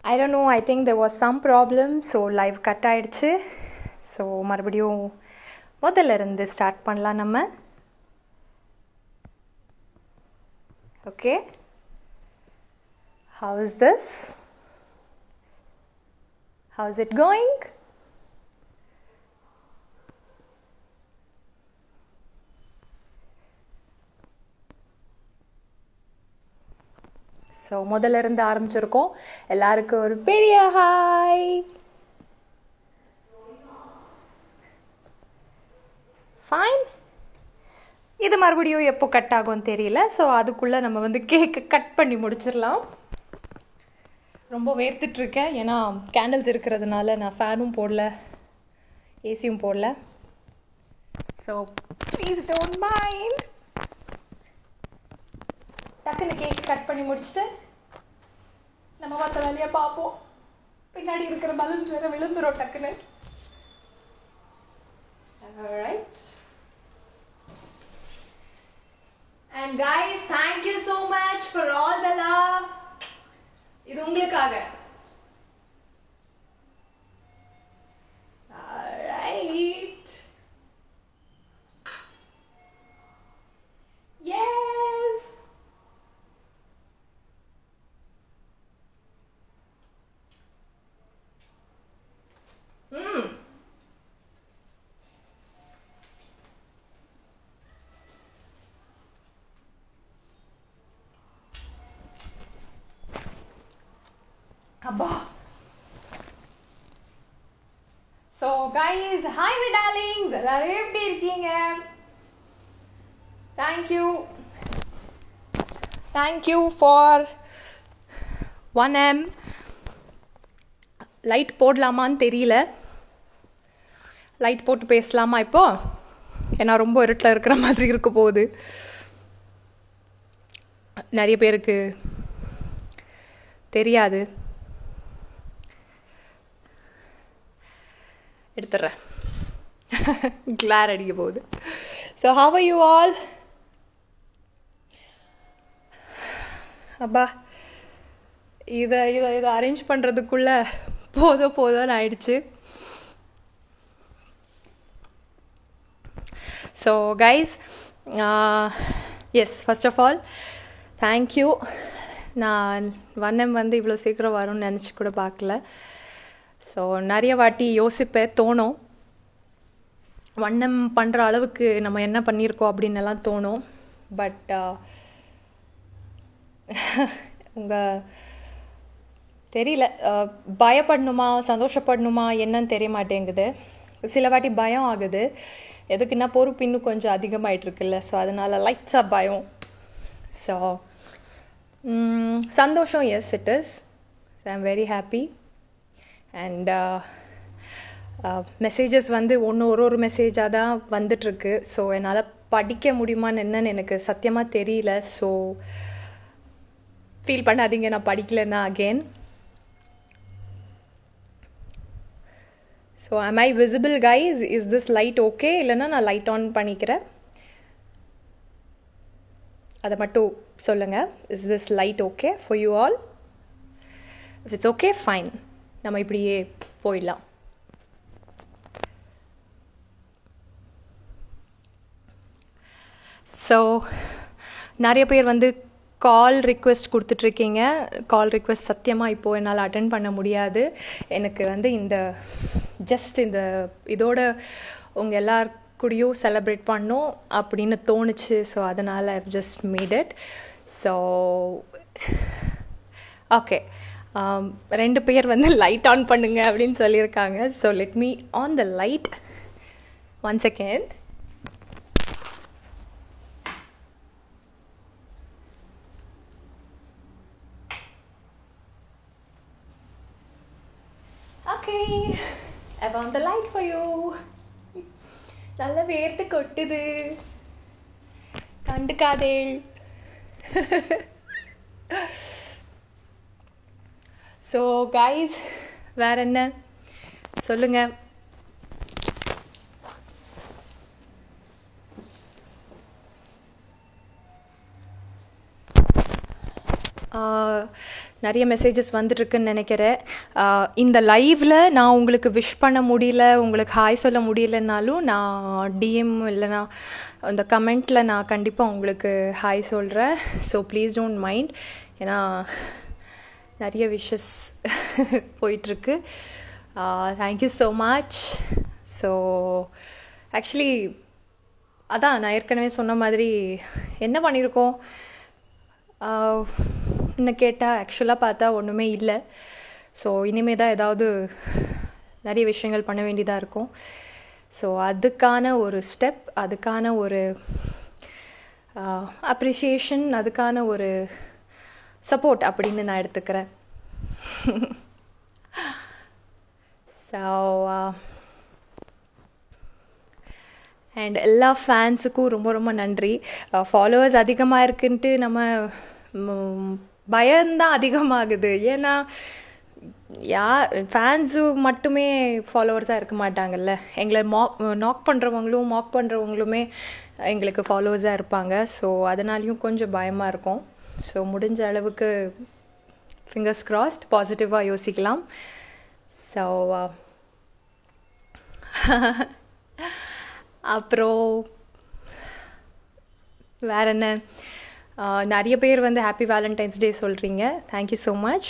I don't know I think there was some problem so live cut ஆயிடுச்சு so மறுபடியும் முதல்ல இருந்து start பண்ணலாம் நம்ம okay how is this how's it going so முதல்ல இருந்து ஆரம்பிச்சிருக்கோம் எல்லாருக்கும் ஒரு பெரிய ஹாய் ஃபைன் இது மறுபடியும் எப்போ கட் ஆகும் தெரியல ஸோ அதுக்குள்ளே நம்ம வந்து கேக்கு கட் பண்ணி முடிச்சிடலாம் ரொம்ப வேர்த்துட்ருக்கேன் ஏன்னா கேண்டில்ஸ் இருக்கிறதுனால நான் ஃபேனும் போடல ஏசியும் போடல ஸோ ப்ளீஸ் டோன்ட் மைண்ட் டக்குன்னு கேக் கட் பண்ணி முடிச்சுட்டு நம்ம மற்ற வேலையை பார்ப்போம் பின்னாடி இருக்கிற பலூன்ஸ் வேற விழுந்துரும் டக்குன்னு Alright. And guys, thank you so much for all the love. இது உங்களுக்காக Alright. Yes. Mm. அப்பா so guys hi my darlings எல்லாரும் எப்படி இருக்கீங்க thank you thank you for one M light போடலாமான்னு தெரியல லைட் போட்டு பேசலாமா இப்போ ஏன்னா ரொம்ப இருட்டில் இருக்கிற மாதிரி இருக்க போகுது நிறைய பேருக்கு தெரியாது எடுத்துடுறேன் கிளார் அடிக்க போகுது ஸோ ஹவ் யூ ஆல் அப்பா இதை இதை இதை அரேஞ்ச் பண்ணுறதுக்குள்ள போதும் போதும்னு ஆயிடுச்சு so guys yes first of all thank you நான் வண்ணம் வந்து இவ்வளோ சீக்கிரம் வரும்னு நினச்சி கூட பார்க்கல ஸோ நிறைய வாட்டி யோசிப்பேன் தோணும் வண்ணம் பண்ணுற அளவுக்கு நம்ம என்ன பண்ணியிருக்கோம் அப்படின்னு எல்லாம் தோணும் பட் உங்கள் தெரியல பயப்படணுமா சந்தோஷப்படணுமா என்னன்னு தெரிய மாட்டேங்குது சில வாட்டி பயம் ஆகுது எதுக்குன்னா பொறுப்பு இன்னும் கொஞ்சம் அதிகமாயிட்டு இருக்குல்ல ஸோ அதனால் லைட்ஸாக பயம் ஸோ சந்தோஷம் yes it is so I am very happy and messages வந்து ஒன்று ஒரு ஒரு மெசேஜாக தான் வந்துட்டுருக்கு ஸோ என்னால் படிக்க முடியுமான்னு என்னன்னு எனக்கு சத்தியமாக தெரியல ஸோ ஃபீல் பண்ணாதீங்க நான் படிக்கலைன்னா again so am I visible guys is this light okay இல்லைன்னா நான் லைட் ஆன் பண்ணிக்கிறேன் அதை மட்டும் சொல்லுங்கள் is this light okay for you all if it's okay fine நம்ம இப்படியே போயிடலாம் ஸோ நிறைய பேர் வந்து கால் ரிக்வெஸ்ட் கொடுத்துட்ருக்கீங்க கால் ரிக்வெஸ்ட் சத்தியமாக இப்போது என்னால் அட்டன் பண்ண முடியாது எனக்கு வந்து இந்த ஜஸ்ட் இந்த இதோட உங்கள் எல்லார் கூடயும் செலப்ரேட் பண்ணோம் அப்படின்னு தோணுச்சு ஸோ அதனால் I've just made it so okay ரெண்டு பேர் வந்து லைட் ஆன் பண்ணுங்க அப்படின்னு சொல்லியிருக்காங்க so let me on the light one second okay I want the light for you நல்ல வேர்த்து கொட்டுது கண்டுக்காதேள் ஸோ கைஸ் வேற என்ன சொல்லுங்க நிறைய மெசேஜஸ் வந்துட்டுருக்குன்னு நினைக்கிறேன் இந்த லைவில் நான் உங்களுக்கு விஷ் பண்ண முடியல உங்களுக்கு ஹாய் சொல்ல முடியலனாலும் நான் டிஎம் இல்லைனா அந்த கமெண்ட்டில் நான் கண்டிப்பாக உங்களுக்கு ஹாய் சொல்கிறேன் ஸோ ப்ளீஸ் டோன்ட் மைண்ட் ஏன்னா நிறைய விஷஸ் போயிட்டுருக்கு thank you so much so actually அதான் நான் ஏற்கனவே சொன்ன மாதிரி என்ன பண்ணியிருக்கோம் இன்னும் கேட்டால் ஆக்சுவலாக பார்த்தா ஒன்றுமே இல்லை ஸோ இனிமேல் தான் ஏதாவது நிறைய விஷயங்கள் பண்ண வேண்டியதாக இருக்கும் ஸோ அதுக்கான ஒரு ஸ்டெப் அதுக்கான ஒரு அப்ரிஷியேஷன் அதுக்கான ஒரு சப்போர்ட் அப்படின்னு நான் எடுத்துக்கிறேன் ஸோ அண்ட் எல்லா ஃபேன்ஸுக்கும் ரொம்ப ரொம்ப நன்றி ஃபாலோவர்ஸ் அதிகமாக இருக்குன்ட்டு நம்ம பயம்தான் அதிகமாகுது ஏன்னா யா ஃபேன்ஸு மட்டுமே ஃபாலோவர்ஸாக இருக்க மாட்டாங்கல்ல எங்களை மாக் நாக் பண்ணுறவங்களும் மாக் பண்ணுறவங்களுமே எங்களுக்கு ஃபாலோவர்ஸாக இருப்பாங்க ஸோ அதனாலையும் கொஞ்சம் பயமாக இருக்கும் ஸோ முடிஞ்ச அளவுக்கு ஃபிங்கர்ஸ் கிராஸ்ட் பாசிட்டிவாக யோசிக்கலாம் ஸோ அப்புறம் வேற என்ன நிறைய பேர் வந்து ஹாப்பி வேலண்டைன்ஸ் டே சொல்கிறீங்க thank you so much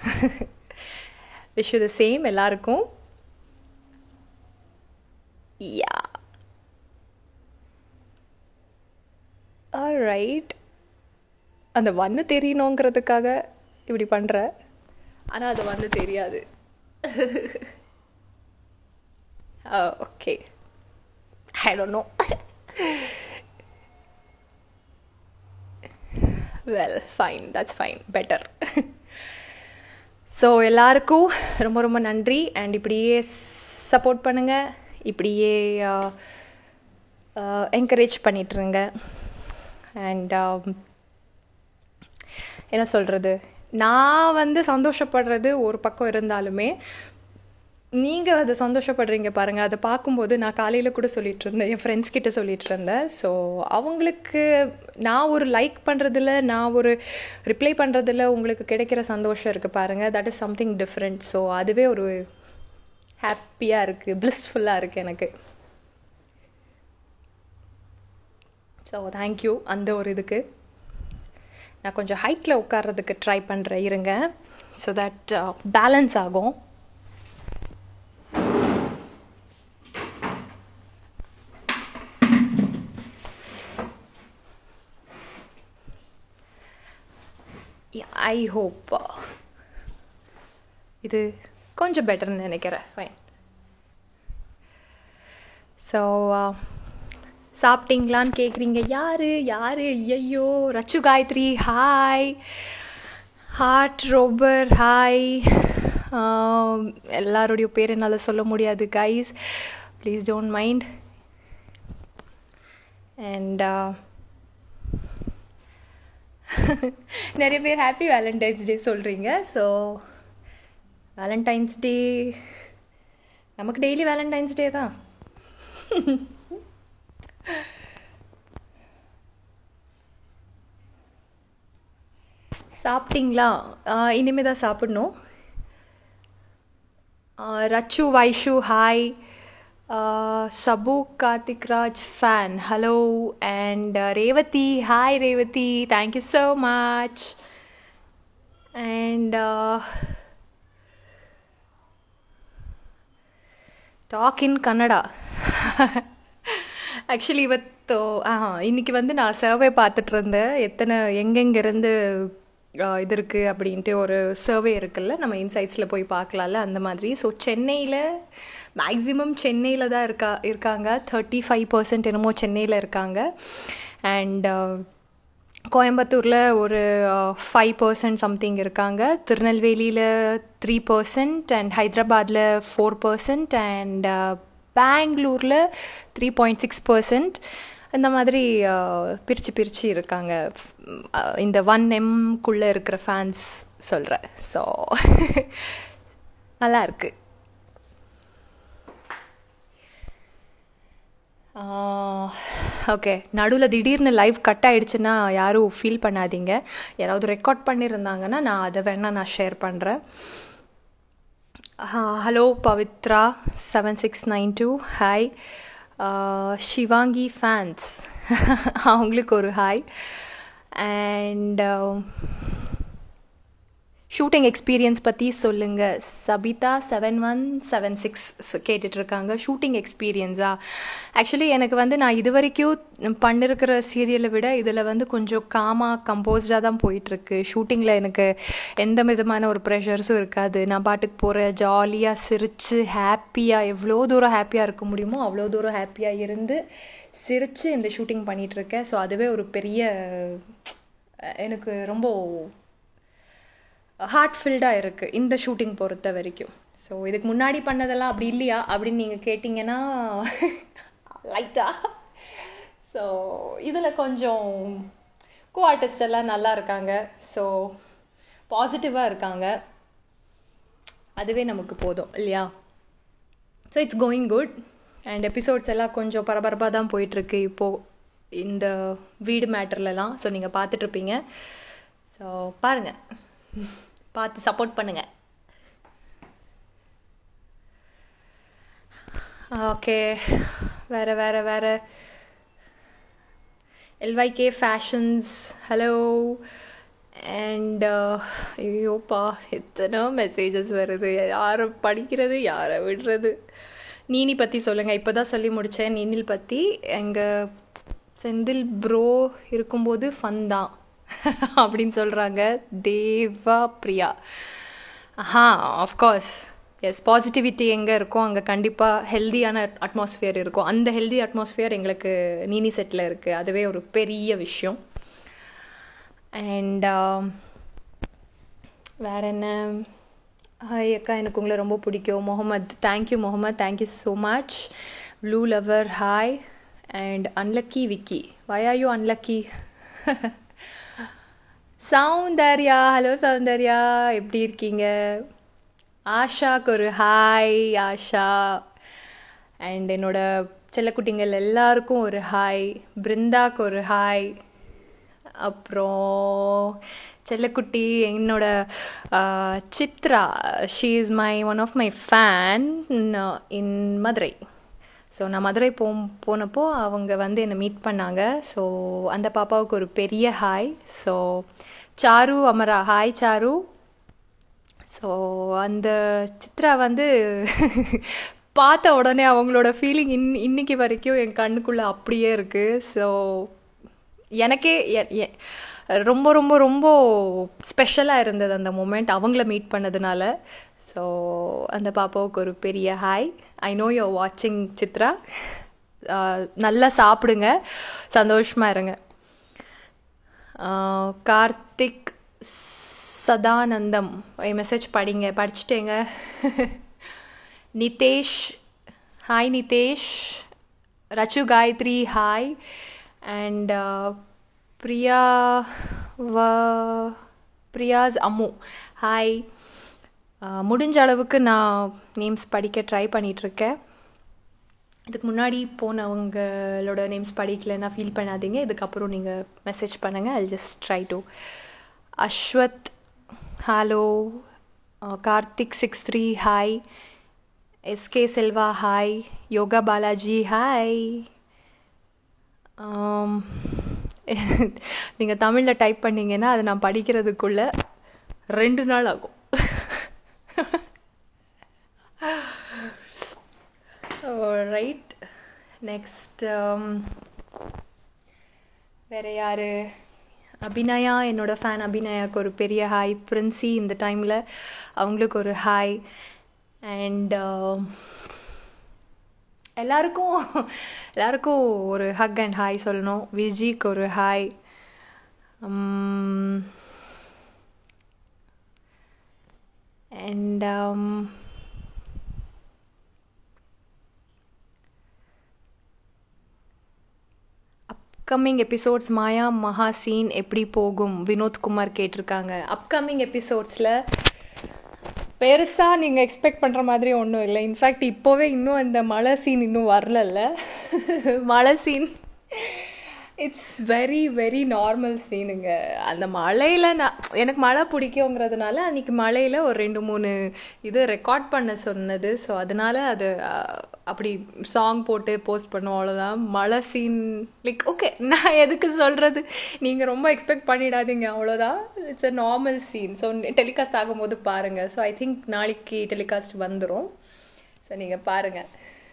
wish the same எல்லாருக்கும் யா ரைட் அந்த வண்ணு தெரியணுங்கிறதுக்காக இப்படி பண்ணுற ஆனால் அது வந்து தெரியாது okay I don't know. well, fine. That's fine. Better. So எல்லாருக்கும் ரொம்ப ரொம்ப நன்றி அண்ட் இப்படியே சப்போர்ட் பண்ணுங்கள் இப்படியே என்கரேஜ் பண்ணிட்டுருங்க அண்ட் என்ன சொல்கிறது நான் வந்து சந்தோஷப்படுறது ஒரு பக்கம் இருந்தாலுமே நீங்கள் அதை சந்தோஷப்படுறீங்க பாருங்கள் அதை பார்க்கும்போது நான் காலையில் கூட சொல்லிட்டு இருந்தேன் என் ஃப்ரெண்ட்ஸ் கிட்ட சொல்லிட்டு இருந்தேன் ஸோ அவங்களுக்கு நான் ஒரு லைக் பண்ணுறதுல நான் ஒரு ரிப்ளை பண்ணுறதுல உங்களுக்கு கிடைக்கிற சந்தோஷம் இருக்குது பாருங்கள் that is something different so அதுவே ஒரு ஹாப்பியாக இருக்குது பிளிஸ்ஃபுல்லாக இருக்குது எனக்கு ஸோ தேங்க்யூ அந்த ஒரு இதுக்கு நான் கொஞ்சம் ஹைட்டில் உட்கார்றதுக்கு ட்ரை பண்ணுறேன் இருங்க ஸோ தட் பேலன்ஸ் ஆகும் ஐ ஹோப் இது கொஞ்சம் பெட்டர்னு நினைக்கிறேன் ஃபைன் ஸோ சாப்பிட்டீங்களான்னு கேட்குறீங்க யார் யார் ஐயோ Rachu Gayathri hi heart robber hi எல்லாருடைய பேர் என்னால் சொல்ல முடியாது guys please don't mind and நிறைய பேர் ஹாப்பி வேலண்டைன்ஸ் டே சொல்கிறீங்க ஸோ வேலண்டைன்ஸ் டே நமக்கு டெய்லி வேலண்டைன்ஸ் டே தான் சாப்பிட்டீங்களா இனிமே தான் சாப்பிடணும் Rachu Vaishu hi Sabu Karthik Raj fan hello and Revathi hi Revathi thank you so much and talk in Kannada actually ಇವತ್ತು இன்னைக்கு வந்து நான் சர்வே பார்த்துட்டு இருந்தேன் எத்தனை எங்கெங்கேருந்து இது இருக்குது அப்படின்ட்டு ஒரு சர்வே இருக்குல்ல நம்ம இன்சைட்ஸில் போய் பார்க்கலாம்ல அந்த மாதிரி ஸோ சென்னையில் மேக்ஸிமம் சென்னையில் தான் இருக்கா இருக்காங்க தேர்ட்டி ஃபைவ் பர்சன்ட் என்னமோ சென்னையில் இருக்காங்க அண்ட் கோயம்புத்தூரில் ஒரு ஃபைவ் பர்சன்ட் சம்திங் இருக்காங்க திருநெல்வேலியில் த்ரீ பர்சன்ட் அண்ட் ஹைதராபாத்தில் ஃபோர் பர்சன்ட் அண்ட் பெங்களூரில் த்ரீ பாயிண்ட் சிக்ஸ் பர்சன்ட் இந்த மாதிரி பிரித்து பிரித்து இருக்காங்க இந்த ஒன் எம்குள்ளே இருக்கிற ஃபேன்ஸ் சொல்கிறேன் ஸோ நல்லா இருக்குது ஓகே நடுவில் திடீர்னு லைவ் கட் ஆகிடுச்சுன்னா யாரும் ஃபீல் பண்ணாதீங்க யாராவது ரெக்கார்ட் பண்ணியிருந்தாங்கன்னா நான் அதை வேணால் நான் ஷேர் பண்ணுறேன் hello Pavithra seven six nine two hi Shivangi fans அவங்களுக்கு ஒரு ஹாய் அண்ட் ஷூட்டிங் எக்ஸ்பீரியன்ஸ் பற்றி சொல்லுங்கள் Sabitha seven one seven six கேட்டுட்ருக்காங்க ஷூட்டிங் எக்ஸ்பீரியன்ஸா ஆக்சுவலி எனக்கு வந்து நான் இது வரைக்கும் பண்ணிருக்கிற சீரியலை விட இதில் வந்து கொஞ்சம் காமாக கம்போஸ்டாக தான் போயிட்டுருக்கு ஷூட்டிங்கில் எனக்கு எந்த விதமான ஒரு ப்ரெஷர்ஸும் இருக்காது நான் பாட்டுக்கு போகிற ஜாலியாக சிரித்து ஹாப்பியாக எவ்வளோ தூரம் ஹாப்பியாக இருக்க முடியுமோ அவ்வளோ தூரம் ஹாப்பியாக இருந்து சிரித்து இந்த ஷூட்டிங் பண்ணிகிட்ருக்கேன் ஸோ அதுவே ஒரு பெரிய எனக்கு ரொம்ப ஹார்ட்ஃபில்டாக இருக்குது இந்த ஷூட்டிங் பொறுத்த வரைக்கும் ஸோ இதுக்கு முன்னாடி பண்ணதெல்லாம் அப்படி இல்லையா அப்படின்னு நீங்கள் கேட்டிங்கன்னா லைட்டாக ஸோ இதில் கொஞ்சம் கோ ஆர்டிஸ்ட் எல்லாம் நல்லா இருக்காங்க ஸோ பாசிட்டிவாக இருக்காங்க அதுவே நமக்கு போதும் இல்லையா so it's going good and episodes எல்லாம் கொஞ்சம் பரபரப்பாக தான் போயிட்டுருக்கு இப்போது இந்த வீடு மேட்டர்லலாம் ஸோ நீங்கள் பார்த்துட்ருப்பீங்க ஸோ பாருங்கள் பார்த்து சப்போர்ட் பண்ணுங்கள் ஓகே வேறு வேறு வேறு எல்வைகே ஃபேஷன்ஸ் ஹலோ அண்ட் ஐயோப்பா எத்தனை மெசேஜஸ் வருது யாரை படிக்கிறது யாரை விடுறது நீனி பற்றி சொல்லுங்கள் இப்போ தான் சொல்லி முடித்தேன் நீனில் பற்றி எங்கள் செந்தில் ப்ரோ இருக்கும்போது ஃபன் தான் அப்படின்னு சொல்கிறாங்க தேவா பிரியா ஆஹா ஆஃப்கோர்ஸ் எஸ் பாசிட்டிவிட்டி எங்கே இருக்கோ அங்கே கண்டிப்பாக ஹெல்தியான அட்மாஸ்ஃபியர் இருக்கும் அந்த ஹெல்தி அட்மாஸ்ஃபியர் எங்களுக்கு நீனி செட்டில் இருக்குது அதுவே ஒரு பெரிய விஷயம் அண்ட் வேற என்ன ஹாய் அக்கா எனக்கு உங்களை ரொம்ப பிடிக்கும் Mohammed thank you Mohammed thank you so much blue lover hi and unlucky Vicky why are you unlucky Soundarya hello Soundarya எப்படி இருக்கீங்க ஆஷாக்கு ஒரு ஹாய் ஆஷா அண்ட் என்னோட செல்லக்குட்டிங்கள் எல்லாருக்கும் ஒரு ஹாய் பிருந்தாக்கு ஒரு ஹாய் அப்புறம் செல்லக்குட்டி என்னோட Chitra she is my one of my fan in Madurai so நான் மதுரை போ போனப்போ அவங்க வந்து என்னை மீட் பண்ணாங்க ஸோ அந்த பாப்பாவுக்கு ஒரு பெரிய hi so Charu Amara hi Charu so அந்த சித்ரா வந்து பார்த்த உடனே அவங்களோட ஃபீலிங் இன் இன்னைக்கு வரைக்கும் என் கண்ணுக்குள்ளே அப்படியே இருக்குது ஸோ எனக்கே ரொம்ப ரொம்ப ரொம்ப ஸ்பெஷலாக இருந்தது அந்த மூமெண்ட் அவங்கள மீட் பண்ணதுனால ஸோ அந்த பாப்பாவுக்கு ஒரு பெரிய ஹாய் ஐ நோ யூர் வாட்சிங் சித்ரா நல்லா சாப்பிடுங்க சந்தோஷமாக இருங்க கார்த்திக் சதானந்தம் என் மெசேஜ் படிங்க படிச்சுட்டேங்க Nitesh hi Nitesh Rachu Gayathri hi and Priya வ பிரியாஸ் அம்மு ஹாய் முடிஞ்ச அளவுக்கு நான் நேம்ஸ் படிக்க ட்ரை பண்ணிகிட்ருக்கேன் இதுக்கு முன்னாடி போனவங்களோட நேம்ஸ் படிக்கலைன்னா ஃபீல் பண்ணாதீங்க இதுக்கப்புறம் நீங்கள் மெசேஜ் பண்ணுங்கள் I just try to Aswath hello Karthik six three hi S K Selva hi Yoga Balaji hi நீங்கள் தமிழில் டைப் பண்ணிங்கன்னா அதை நான் படிக்கிறதுக்குள்ளே ரெண்டு நாள் ஆகும் ரைட் நெக்ஸ்ட் வேறு யார் அபிநயா என்னோடய ஃபேன் அபிநயாவுக்கு ஒரு பெரிய ஹாய் பிரின்சி இந்த டைமில் அவங்களுக்கு ஒரு ஹாய் அண்ட் எல்லாருக்கும் எல்லாருக்கும் ஒரு ஹக் அண்ட் ஹாய் சொல்லணும் விஜிக்கு ஒரு hi and upcoming episodes Maya மகாசீன் எப்படி போகும் வினோத்குமார் கேட்டிருக்காங்க அப்கமிங் எபிசோட்ஸில் பெருசாக நீங்கள் எக்ஸ்பெக்ட் பண்ணுற மாதிரி ஒன்றும் இல்லை இன்ஃபேக்ட் இப்போவே இன்னும் அந்த மழை சீன் இன்னும் வரலல்ல மழை scene it's very very normal சீனுங்க அந்த மழையில் நான் எனக்கு மழை பிடிக்குங்கிறதுனால அன்றைக்கி மழையில் ஒரு ரெண்டு மூணு இது ரெக்கார்ட் பண்ண சொன்னது ஸோ அதனால் அது அஹ், அப்படி சாங் போட்டு போஸ்ட் பண்ணோம் அவ்வளோதான் மழை சீன் லைக் ஓகே நான் எதுக்கு சொல்கிறது நீங்கள் ரொம்ப எக்ஸ்பெக்ட் பண்ணிடாதீங்க அவ்வளோதான் it's a normal scene so telecast ஆகும்போது பாருங்கள் ஸோ ஐ திங்க் நாளைக்கு டெலிகாஸ்ட் வந்துடும் ஸோ நீங்கள் பாருங்கள்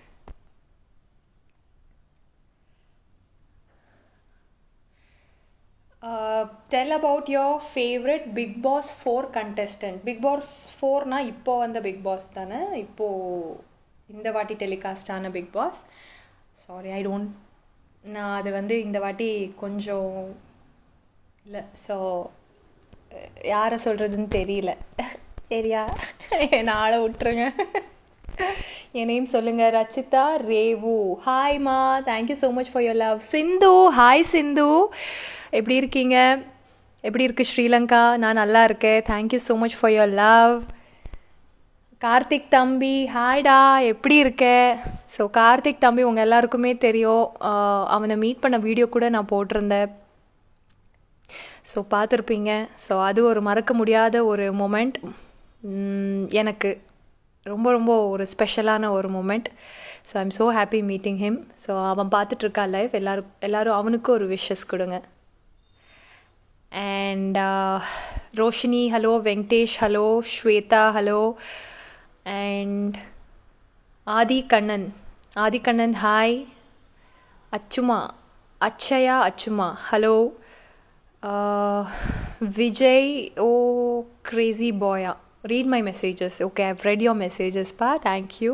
Uh, tell about your favorite Big Boss 4 contestant. Big Boss 4 னா இப்போ வந்த பிக் பாஸ் தானே இப்போ இந்த வாட்டி டெலிகாஸ்ட் ஆன Bigg Boss sorry I don't நான் அது வந்து இந்த வாட்டி கொஞ்சம் இல்லை ஸோ யாரை சொல்கிறதுன்னு தெரியல சரியா என்னை ஆள விட்டுருங்க என் நேம் சொல்லுங்க ரச்சிதா ரேவு ஹாய்மா thank you so much for your love Sindhu hi Sindhu எப்படி இருக்கீங்க எப்படி இருக்கு ஸ்ரீலங்கா நான் நல்லா இருக்கேன் thank you so much for your love Karthik தம்பி ஹாய்டா எப்படி இருக்க ஸோ கார்த்திக் தம்பி உங்கள் எல்லாருக்குமே தெரியும் ஆஹ் அவனை மீட் பண்ண வீடியோ கூட நான் போட்டிருந்தேன் ஸோ பார்த்துருப்பீங்க ஸோ அது ஒரு மறக்க முடியாத ஒரு மொமெண்ட் எனக்கு ரொம்ப ரொம்ப ஒரு ஸ்பெஷலான ஒரு moment so I'm so happy meeting him so அவன் பார்த்துட்ருக்கா லைஃப் எல்லாரும் எல்லாரும் அவனுக்கும் ஒரு விஷஸ் கொடுங்க and Roshini hello Venkatesh hello Swetha hello and Aadhi Kannan Aadhi Kannan hi அச்சுமா அச்சயா அச்சுமா ஹலோ விஜய் ஓ கிரேசி பாயா read my messages okay i've read your messages pa thank you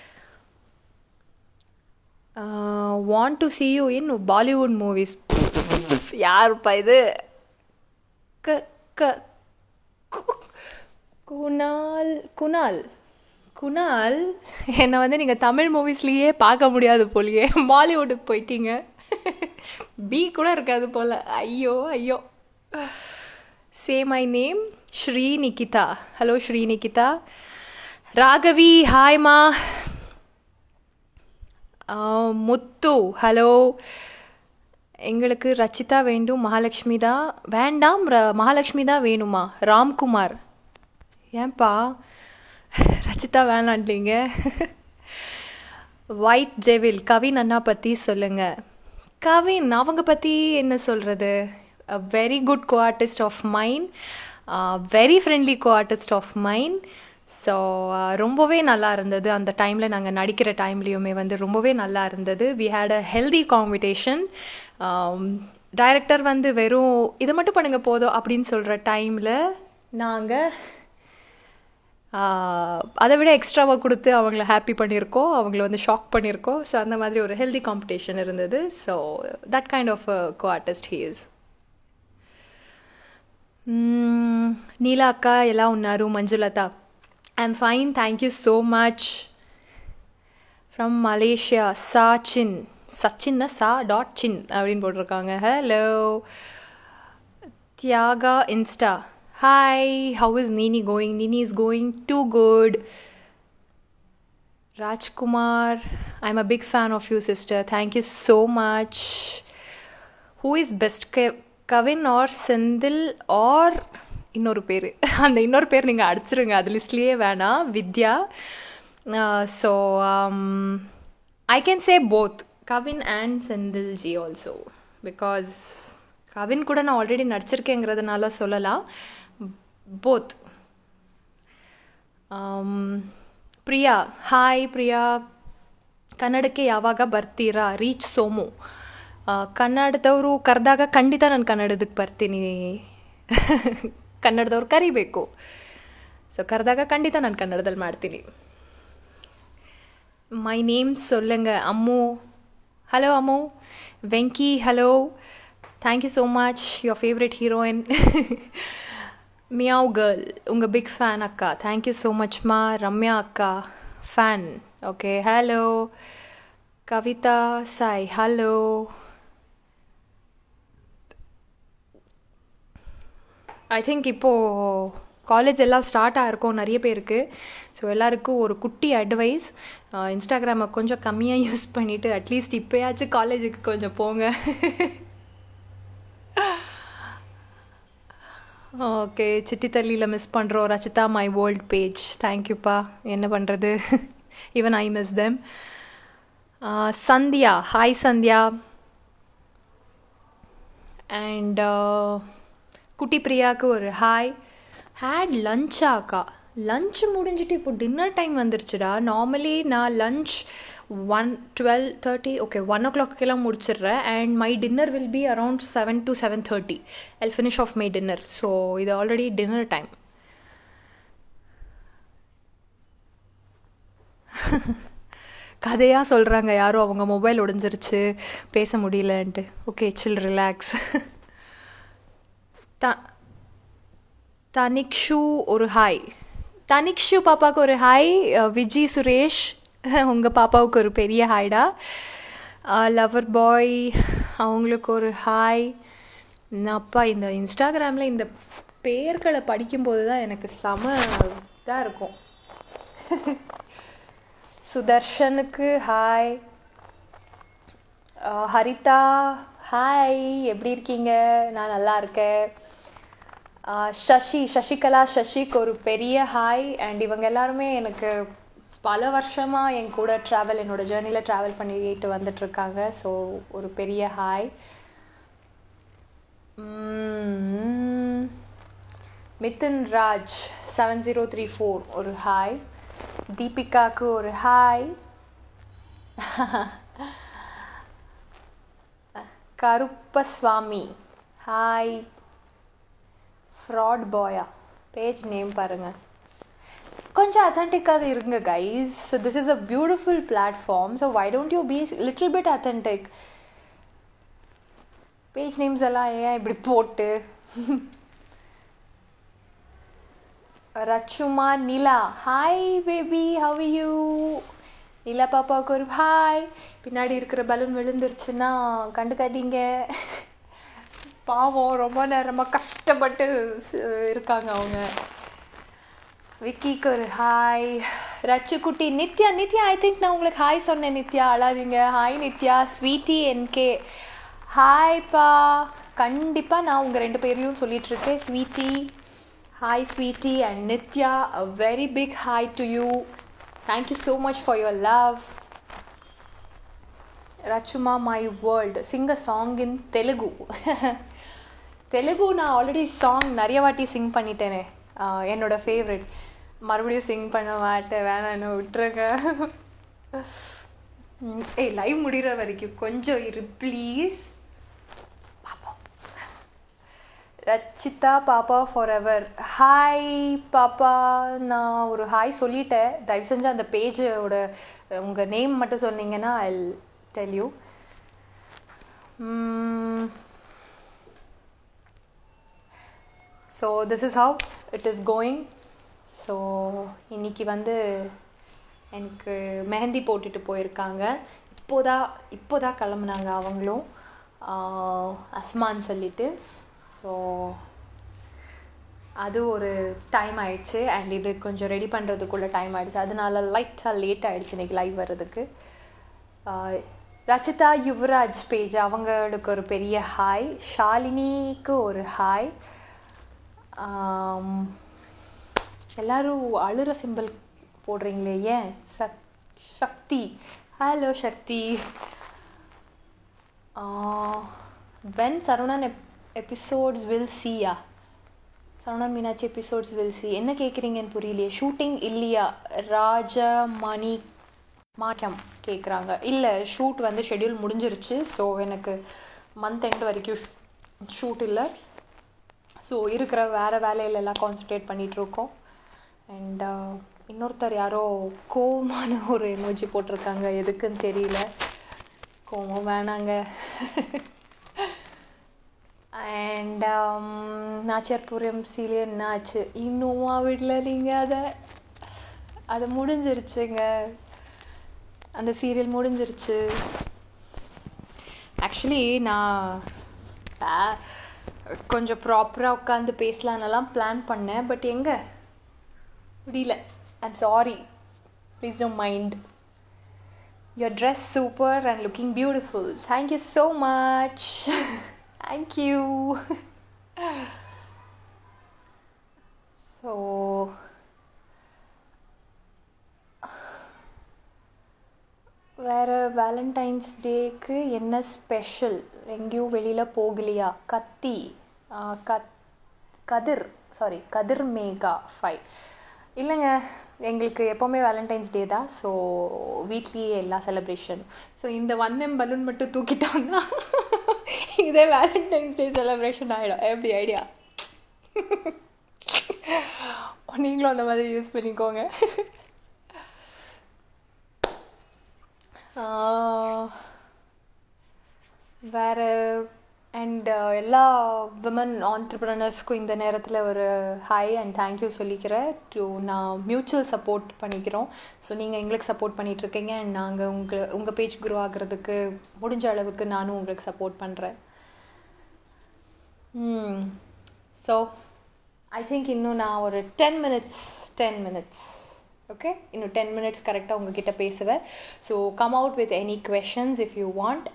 uh, want to see you in bollywood movies யாருப்பா இது க க கு- குணால் குணால் குணால் என்னை வந்து நீங்கள் தமிழ் மூவிஸ்லேயே பார்க்க முடியாது போலியே பாலிவுட்டுக்கு போயிட்டீங்க பி கூட இருக்காது போல் ஐயோ ஐயோ say my name Sri Nikitha hello Sri Nikitha Raghavi ஹாய்மா முத்து ஹலோ எங்களுக்கு ரச்சிதா வேண்டும் மகாலட்சுமி தான் வேண்டாம் ர- மகாலட்சுமி தான் வேணுமா ராம்குமார் ஏன்பா ரச்சிதா வேணான்றீங்க ஒயிட் ஜெவில் கவின் அண்ணா பற்றி சொல்லுங்க கவின் அவங்க பற்றி என்ன சொல்கிறது very good co artist of mind very friendly co artist of mind so ரொம்பவே நல்லா இருந்தது அந்த டைமில் நாங்கள் நடிக்கிற டைம்லேயுமே வந்து ரொம்பவே நல்லா இருந்தது we had a healthy competition director வந்து வெறும் இதை மட்டும் பண்ணுங்க போதும் அப்படின்னு சொல்கிற டைமில் நாங்கள் அதை விட எக்ஸ்ட்ராவாக கொடுத்து அவங்கள ஹாப்பி பண்ணியிருக்கோம் அவங்கள வந்து ஷாக் பண்ணியிருக்கோம் ஸோ அந்த மாதிரி ஒரு ஹெல்தி காம்படிஷன் இருந்தது so that kind of co artist he is Neela అక్క ఎలా ఉన్నారు Manjulatha I'm fine thank you so much from Malaysia Sachin சச்சின்னா சா டாட் சின் அப்படின்னு போட்டிருக்காங்க hello Thiyaga insta hi how is நீனி கோயிங் நீனி is going too good Rajkumar I am a big fan of you sister thank you so much who is best Kavin or Senthil or இன்னொரு பேர் அந்த இன்னொரு பேர் நீங்கள் அடிச்சிருங்க அது லிஸ்ட்லேயே வேணாம் Vidya so I can say both Kavin and Senthil ji also because Kavin கூட நான் ஆல்ரெடி நடிச்சிருக்கேங்கிறதுனால சொல்லலாம் போத் ಪ್ರಿಯಾ ಹಾಯ್ ಪ್ರಿಯಾ ಕನ್ನಡಕ್ಕೆ ಯಾವಾಗ ಬರ್ತೀರಾ ರೀಚ್ ಸೋಮು ಆ, ಕನ್ನಡದವರು ಕರೆದಾಗ ಖಂಡಿತ ನಾನು ಕನ್ನಡದಕ್ಕೆ ಬರ್ತೀನಿ ಕನ್ನಡದವ್ರು ಕರಿಬೇಕು ಸೊ ಕರೆದಾಗ ಖಂಡಿತ ನಾನು ಕನ್ನಡದಲ್ಲಿ ಮಾಡ್ತೀನಿ ಮೈ ನೇಮ್ ಸೊಲ್ಲಂಗ Ammu hello Ammu Venki hello thank you so much your favourite heroine meow girl உங்கள் பிக் ஃபேன் அக்கா தேங்க்யூ ஸோ மச்மா ரம்யா அக்கா fan okay hello Kavitha Sai hello I think இப்போது காலேஜ் எல்லாம் ஸ்டார்ட் ஆகிருக்கும் நிறைய பேருக்கு ஸோ எல்லாருக்கும் ஒரு குட்டி அட்வைஸ் இன்ஸ்டாகிராமை கொஞ்சம் கம்மியாக யூஸ் பண்ணிவிட்டு அட்லீஸ்ட் இப்போயாச்சும் காலேஜுக்கு கொஞ்சம் போங்க ஓகே சிட்டி தள்ளியில் மிஸ் பண்ணுறோம் ரச்சிதா மை வேர்ல்ட் பேஜ் தேங்க்யூப்பா என்ன பண்ணுறது even I miss them Sandhya hi Sandhya and குட்டி பிரியாவுக்கு ஒரு ஹாய் ஹேட் லஞ்சாக்கா லஞ்ச் முடிஞ்சிட்டு இப்போ டின்னர் டைம் வந்துருச்சுடா நார்மலி நான் lunch one twelve thirty okay one ஓ கிளாக்கெல்லாம் முடிச்சிடுறேன் and my dinner will be around seven to seven thirty எல் finish of my dinner so இது ஆல்ரெடி டின்னர் டைம் கதையாக சொல்கிறாங்க யாரும் அவங்க மொபைல் உடஞ்சிருச்சு பேச முடியலன்ட்டு ஓகே சில் ரிலாக்ஸ் த தனிக்ஷு ஒரு ஹாய் தனிக்ஷு பாப்பாவுக்கு ஒரு ஹாய் விஜி சுரேஷ் உங்கள் பாப்பாவுக்கு ஒரு பெரிய ஹாய்டா லவர் பாய் அவங்களுக்கு ஒரு ஹாய் அப்பா இந்த இன்ஸ்டாகிராமில் இந்த பேர்களை படிக்கும்போது தான் எனக்கு செம இதாக இருக்கும் சுதர்ஷனுக்கு ஹாய் ஹரிதா ஹாய் எப்படி இருக்கீங்க நான் நல்லா இருக்கேன் சஷி சசிகலா சஷிக்கு ஒரு பெரிய ஹாய் அண்ட் இவங்க எல்லாருமே எனக்கு பல வருஷமாக என் கூட ட்ராவல் என்னோடய ஜேர்னியில் ட்ராவல் பண்ணிட்டு வந்துட்டுருக்காங்க ஸோ ஒரு பெரிய hi Mithun Raj seven zero three four ஒரு ஹாய் தீபிகாவுக்கு ஒரு ஹாய் கருப்பஸ்வாமி ஹாய் ஃப்ராட் பாயா பேஜ் நேம் பாருங்கள் கொஞ்சம் அத்தன்டிக்காக இருங்க guys so this is a beautiful platform so why don't you be little bit authentic page names எல்லாம் ஏன் இப்படி போட்டு ரச்சுமா Nila hi baby how you Nila பாப்பாவுக்கு ஒரு ஹாய் பின்னாடி இருக்கிற பலூன் விழுந்துருச்சுன்னா கண்டுக்காதீங்க பாவம் ரொம்ப நேரமாக கஷ்டப்பட்டு இருக்காங்க அவங்க விக்கிக்கு ஒரு ஹாய் ரச்சுக்குட்டி நித்யா நித்யா ஐ திங்க் நான் உங்களுக்கு ஹாய் சொன்னேன் நித்யா அழாதீங்க ஹாய் நித்யா ஸ்வீட்டி என்கே ஹாய்ப்பா கண்டிப்பாக நான் உங்கள் ரெண்டு பேரையும் சொல்லிகிட்ருக்கேன் sweety hi sweety and Nithya a very big hi to you thank you so much for your love ரச்சுமா my world sing a song in Telugu Telugu நான் ஆல்ரெடி சாங் நிறைய வாட்டி சிங் பண்ணிட்டேனே என்னோடய ஃபேவரெட் மறுபடியும் சிங் பண்ண மாட்டேன் வேணான்னு விட்டுருங்க ஏய் லைவ் முடிகிற வரைக்கும் கொஞ்சம் இரு ப்ளீஸ் பாப்போம் ரச்சிதா பாப்பா ஃபார் எவர் ஹாய் பாப்பா நான் ஒரு ஹாய் சொல்லிட்டேன் தயவு செஞ்சு அந்த பேஜோட உங்கள் நேம் மட்டும் சொன்னீங்கன்னா I tell you so this is how it is going so இன்றைக்கி வந்து எனக்கு மெஹந்தி போட்டுட்டு போயிருக்காங்க இப்போதான் இப்போதான் கிளம்புனாங்க அவங்களும் அஸ்மான் சொல்லிட்டு ஸோ அது ஒரு டைம் ஆயிடுச்சு அண்ட் இது கொஞ்சம் ரெடி பண்ணுறதுக்குள்ள டைம் ஆயிடுச்சு அதனால லைட்டாக லேட் ஆகிடுச்சு இன்றைக்கி லைவ் வர்றதுக்கு ரச்சிதா யுவராஜ் பேஜ் அவங்களுக்கு ஒரு பெரிய ஹாய் ஷாலினிக்கு ஒரு ஹாய் எல்லோரும் அழுகிற சிம்பிள் போடுறீங்களே ஏன் சக் சக்தி ஹலோ சக்தி வென் சரவணன் எப் எபிசோட்ஸ் வில் சியா Saravanan Meenakshi episodes will see என்ன கேட்குறீங்கன்னு புரியலையே ஷூட்டிங் இல்லையா ராஜமணி மாற்றம் கேட்குறாங்க இல்லை ஷூட் வந்து ஷெட்யூல் முடிஞ்சிருச்சு ஸோ எனக்கு மந்த் எண்ட் வரைக்கும் ஷூட் இல்லை ஸோ இருக்கிற வேறு வேலையிலலாம் கான்சன்ட்ரேட் பண்ணிகிட்ருக்கோம் அண்ட் இன்னொருத்தர் யாரோ கோவமான ஒரு எமோஜி போட்டிருக்காங்க எதுக்குன்னு தெரியல கோவம் வேணாங்க அண்ட் நாச்சியார்புரம் சீரியல் என்ன ஆச்சு இன்னுமா வீட்டில் நீங்கள் அதை அது முடிஞ்சிருச்சுங்க அந்த சீரியல் முடிஞ்சிருச்சு ஆக்சுவலி நான் கொஞ்சம் ப்ராப்பராக உட்காந்து பேசலான்னெல்லாம் பிளான் பண்ணேன் பட் எங்கே முடியல I'm sorry please don't mind your dress super and looking beautiful thank you so much thank you so வேறு வேலண்டைன்ஸ் டேக்கு என்ன ஸ்பெஷல் எங்கேயும் வெளியில் போகலையா கத்தி கத் கதிர் சாரி கதிர் மேகா ஃபைவ் இல்லைங்க எங்களுக்கு எப்போவுமே வேலண்டைன்ஸ் டே தான் ஸோ வீட்லேயே எல்லா செலிப்ரேஷன் ஸோ இந்த ஒன் எம் பலூன் மட்டும் தூக்கிட்டோம்னா இதே வேலண்டைன்ஸ் டே செலிப்ரேஷன் ஆகிடும் எப்படி ஐடியா நீங்களும் அந்த மாதிரி யூஸ் பண்ணிக்கோங்க வேறு அண்ட் எல்லா விமன் ஆண்டர்ப்ரனர்ஸ்க்கும் இந்த நேரத்தில் ஒரு ஹாய் அண்ட் தேங்க்யூ சொல்லிக்கிறேன் டு நான் மியூச்சுவல் சப்போர்ட் பண்ணிக்கிறோம் ஸோ நீங்கள் எங்களுக்கு சப்போர்ட் பண்ணிகிட்ருக்கீங்க அண்ட் நாங்கள் உங்கள் உங்கள் பேஜ் குரோ ஆகிறதுக்கு முடிஞ்ச அளவுக்கு நானும் உங்களுக்கு சப்போர்ட் பண்ணுறேன் ஸோ ஐ திங்க் இன்னும் நான் ஒரு ten minutes ten minutes okay இன்னும் டென் மினிட்ஸ் கரெக்டாக உங்ககிட்ட பேசுவேன் so come out with any questions if you want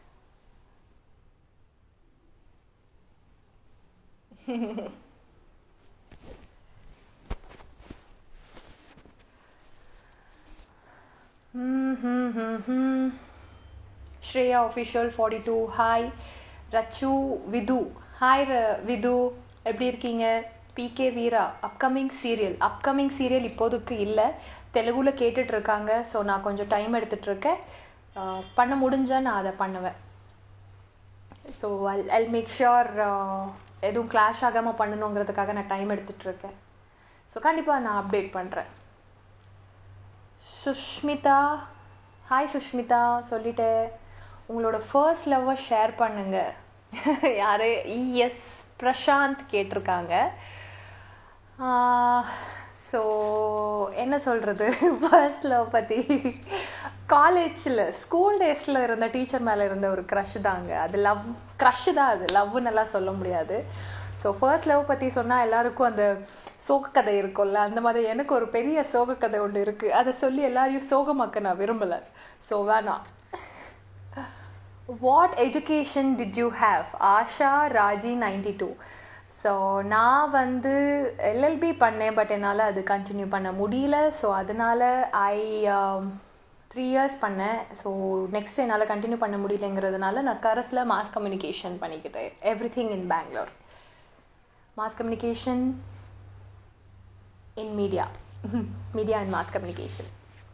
Shreya official forty two hi Rachu Vidhu hi Vidhu எப்படி இருக்கீங்க PK Veera upcoming serial upcoming serial இப்போதைக்கு இல்லை தெலுங்குல கேட்டுட்டு இருக்காங்க ஸோ நான் கொஞ்சம் டைம் எடுத்துட்ருக்கேன் பண்ண முடிஞ்சால் நான் அதை பண்ணுவேன் so I'll I'll make sure எதுவும் கிளாஷ் ஆகாமல் பண்ணணுங்கிறதுக்காக நான் டைம் எடுத்துட்ருக்கேன் ஸோ கண்டிப்பாக நான் அப்டேட் பண்ணுறேன் சுஷ்மிதா ஹாய் சுஷ்மிதா சொல்லிட்டேன் உங்களோட ஃபர்ஸ்ட் லவ்வை ஷேர் பண்ணுங்க யார் இஎஸ் பிரசாந்த் கேட்டிருக்காங்க ஸோ என்ன சொல்கிறது ஃபர்ஸ்ட் லவ் பற்றி காலேஜில் ஸ்கூல் டேஸில் இருந்த டீச்சர் மேலே இருந்த ஒரு க்ரஷ் தாங்க அது லவ் க்ரஷ் தான் அது லவ்னெல்லாம் சொல்ல முடியாது ஸோ ஃபர்ஸ்ட் லவ் பற்றி சொன்னால் எல்லாருக்கும் அந்த சோகக்கதை இருக்கும்ல அந்த மாதிரி எனக்கு ஒரு பெரிய சோகக்கதை ஒன்று இருக்குது அதை சொல்லி எல்லாரையும் சோகமாக்க நான் விரும்பலை ஸோ வேணாம் what education did you have Asha Raji ninety two so நான் வந்து எல்எல்பி பண்ணேன் பட் என்னால் அது கண்டினியூ பண்ண முடியல ஸோ அதனால் ஐ த்ரீ இயர்ஸ் பண்ணேன் ஸோ நெக்ஸ்ட் என்னால் கண்டினியூ பண்ண முடியலங்கிறதுனால நான் கரஸில் மாஸ் கம்யூனிகேஷன் பண்ணிக்கிட்டேன் everything in Bangalore mass communication in media media and mass communication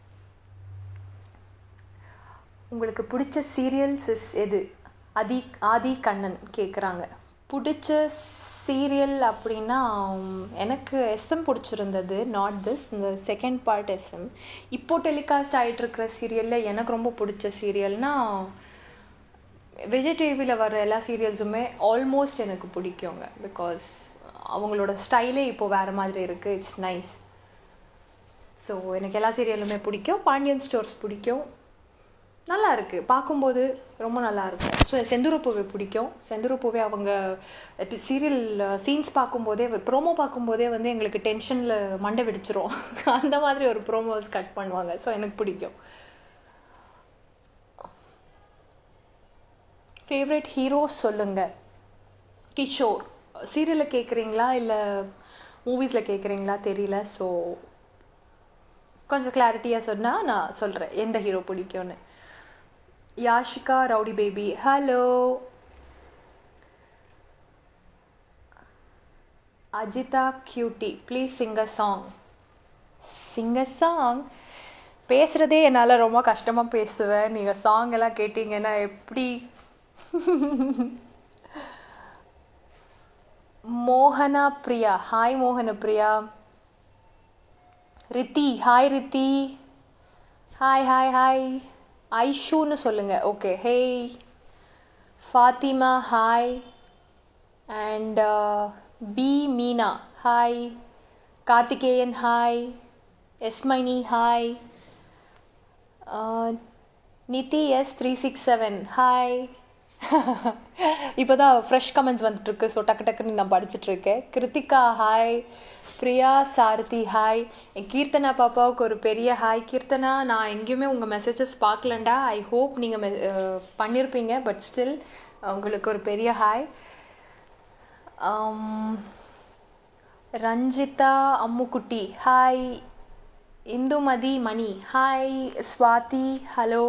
உங்களுக்கு பிடிச்ச சீரியல்ஸ் இஸ் எது அதி ஆதி கண்ணன் கேட்குறாங்க பிடிச்ச சீரியல் அப்படின்னா எனக்கு எஸ்எம் பிடிச்சிருந்தது நாட் திஸ் இந்த செகண்ட் பார்ட் எஸ்எம் இப்போ டெலிகாஸ்ட் ஆகிட்டுருக்கிற சீரியலில் எனக்கு ரொம்ப பிடிச்ச சீரியல்னா விஜய் டிவியில் வர எல்லா சீரியல்ஸுமே ஆல்மோஸ்ட் எனக்கு பிடிக்குங்க பிகாஸ் அவங்களோட ஸ்டைலே இப்போது வேறு மாதிரி இருக்குது இட்ஸ் நைஸ் ஸோ எனக்கு எல்லா சீரியலுமே பிடிக்கும் பாண்டியன் ஸ்டோர்ஸ் பிடிக்கும் நல்லா இருக்குது பார்க்கும்போது ரொம்ப நல்லா இருக்கும் ஸோ செந்துருப்பூவை பிடிக்கும் செந்துருப்பூவே அவங்க இப்போ சீரியல் சீன்ஸ் பார்க்கும்போதே ப்ரோமோ பார்க்கும்போதே வந்து எங்களுக்கு டென்ஷனில் மண்டை வெடிச்சிரும் அந்த மாதிரி ஒரு ப்ரோமோஸ் கட் பண்ணுவாங்க ஸோ எனக்கு பிடிக்கும் ஃபேவரட் ஹீரோஸ் சொல்லுங்கள் கிஷோர் சீரியலில் கேட்குறீங்களா இல்லை மூவிஸில் கேட்குறீங்களா தெரியல ஸோ கொஞ்சம் கிளாரிட்டியாக சொன்னால் நான் சொல்கிறேன் எந்த ஹீரோ பிடிக்கும்னு Yashika rowdy baby hello Ajitha cutie please sing a song sing a song பேசுகிறதே என்னால் ரொம்ப கஷ்டமாக பேசுவேன் நீங்கள் சாங் எல்லாம் கேட்டிங்கன்னா எப்படி மோகனா பிரியா ஹாய் மோகன Priya Riddhi hi Riddhi hi hi hi ஐஷூன்னு சொல்லுங்கள் okay hey Fathima hi and B Meena hi Karthikeyan hi எஸ்மைனி hi நிதி S three six seven hi இப்போ தான் ஃப்ரெஷ் கமெண்ட்ஸ் வந்துட்டுருக்கு ஸோ டக்கு டக்குன்னு நான் படிச்சுட்ருக்கேன் கிருத்திகா ஹாய் பிரியா சாரதி ஹாய் என் கீர்த்தனா பாப்பாவுக்கு ஒரு பெரிய ஹாய் கீர்த்தனா நான் எங்கேயுமே உங்கள் மெசேஜஸ் பார்க்கலண்டா ஐ ஹோப் நீங்கள் மெ பண்ணியிருப்பீங்க பட் ஸ்டில் உங்களுக்கு ஒரு பெரிய hi Ranjitha Ammukutty hi Indumathi Mani hi Swathi hello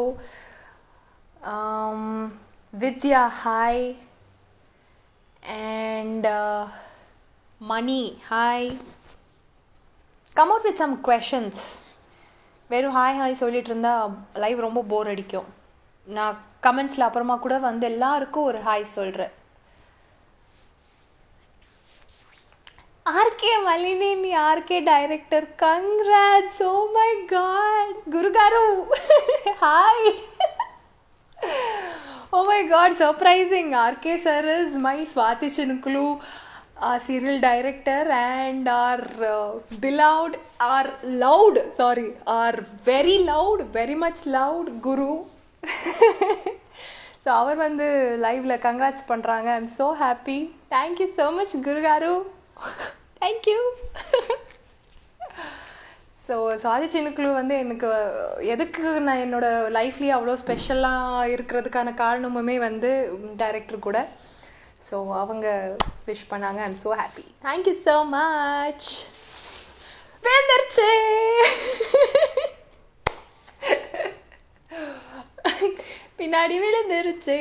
Vidya hi and Mani hi come out with some questions வெறும் ஹாய் ஹாய் சொல்லிட்டு இருந்தா லைவ் ரொம்ப போர் அடிக்கும் நான் கமெண்ட்ஸில் அப்புறமா கூட வந்து எல்லாருக்கும் ஒரு ஹாய் சொல்கிறேன் RK Malineni RK director congrats oh my god గురుగారు hi oh my god surprising RK sir is my Swathi Chinukulu serial director and our beloved our loved sorry our very loved very much loved Guru so அவர் வந்து லைவில் congrats பண்ணுறாங்க I am so happy thank you so much குருகாரு thank you so Swathi Chinukulu வந்து எனக்கு எதுக்கு நான் என்னோடய லைஃப்லேயே அவ்வளோ ஸ்பெஷலாக இருக்கிறதுக்கான காரணமுமே வந்து டைரக்டர் கூட ஸோ அவங்க விஷ் பண்ணாங்க I am so happy thank you so much வேந்தர்ச்சே பின்னாடி விழுந்துருச்சு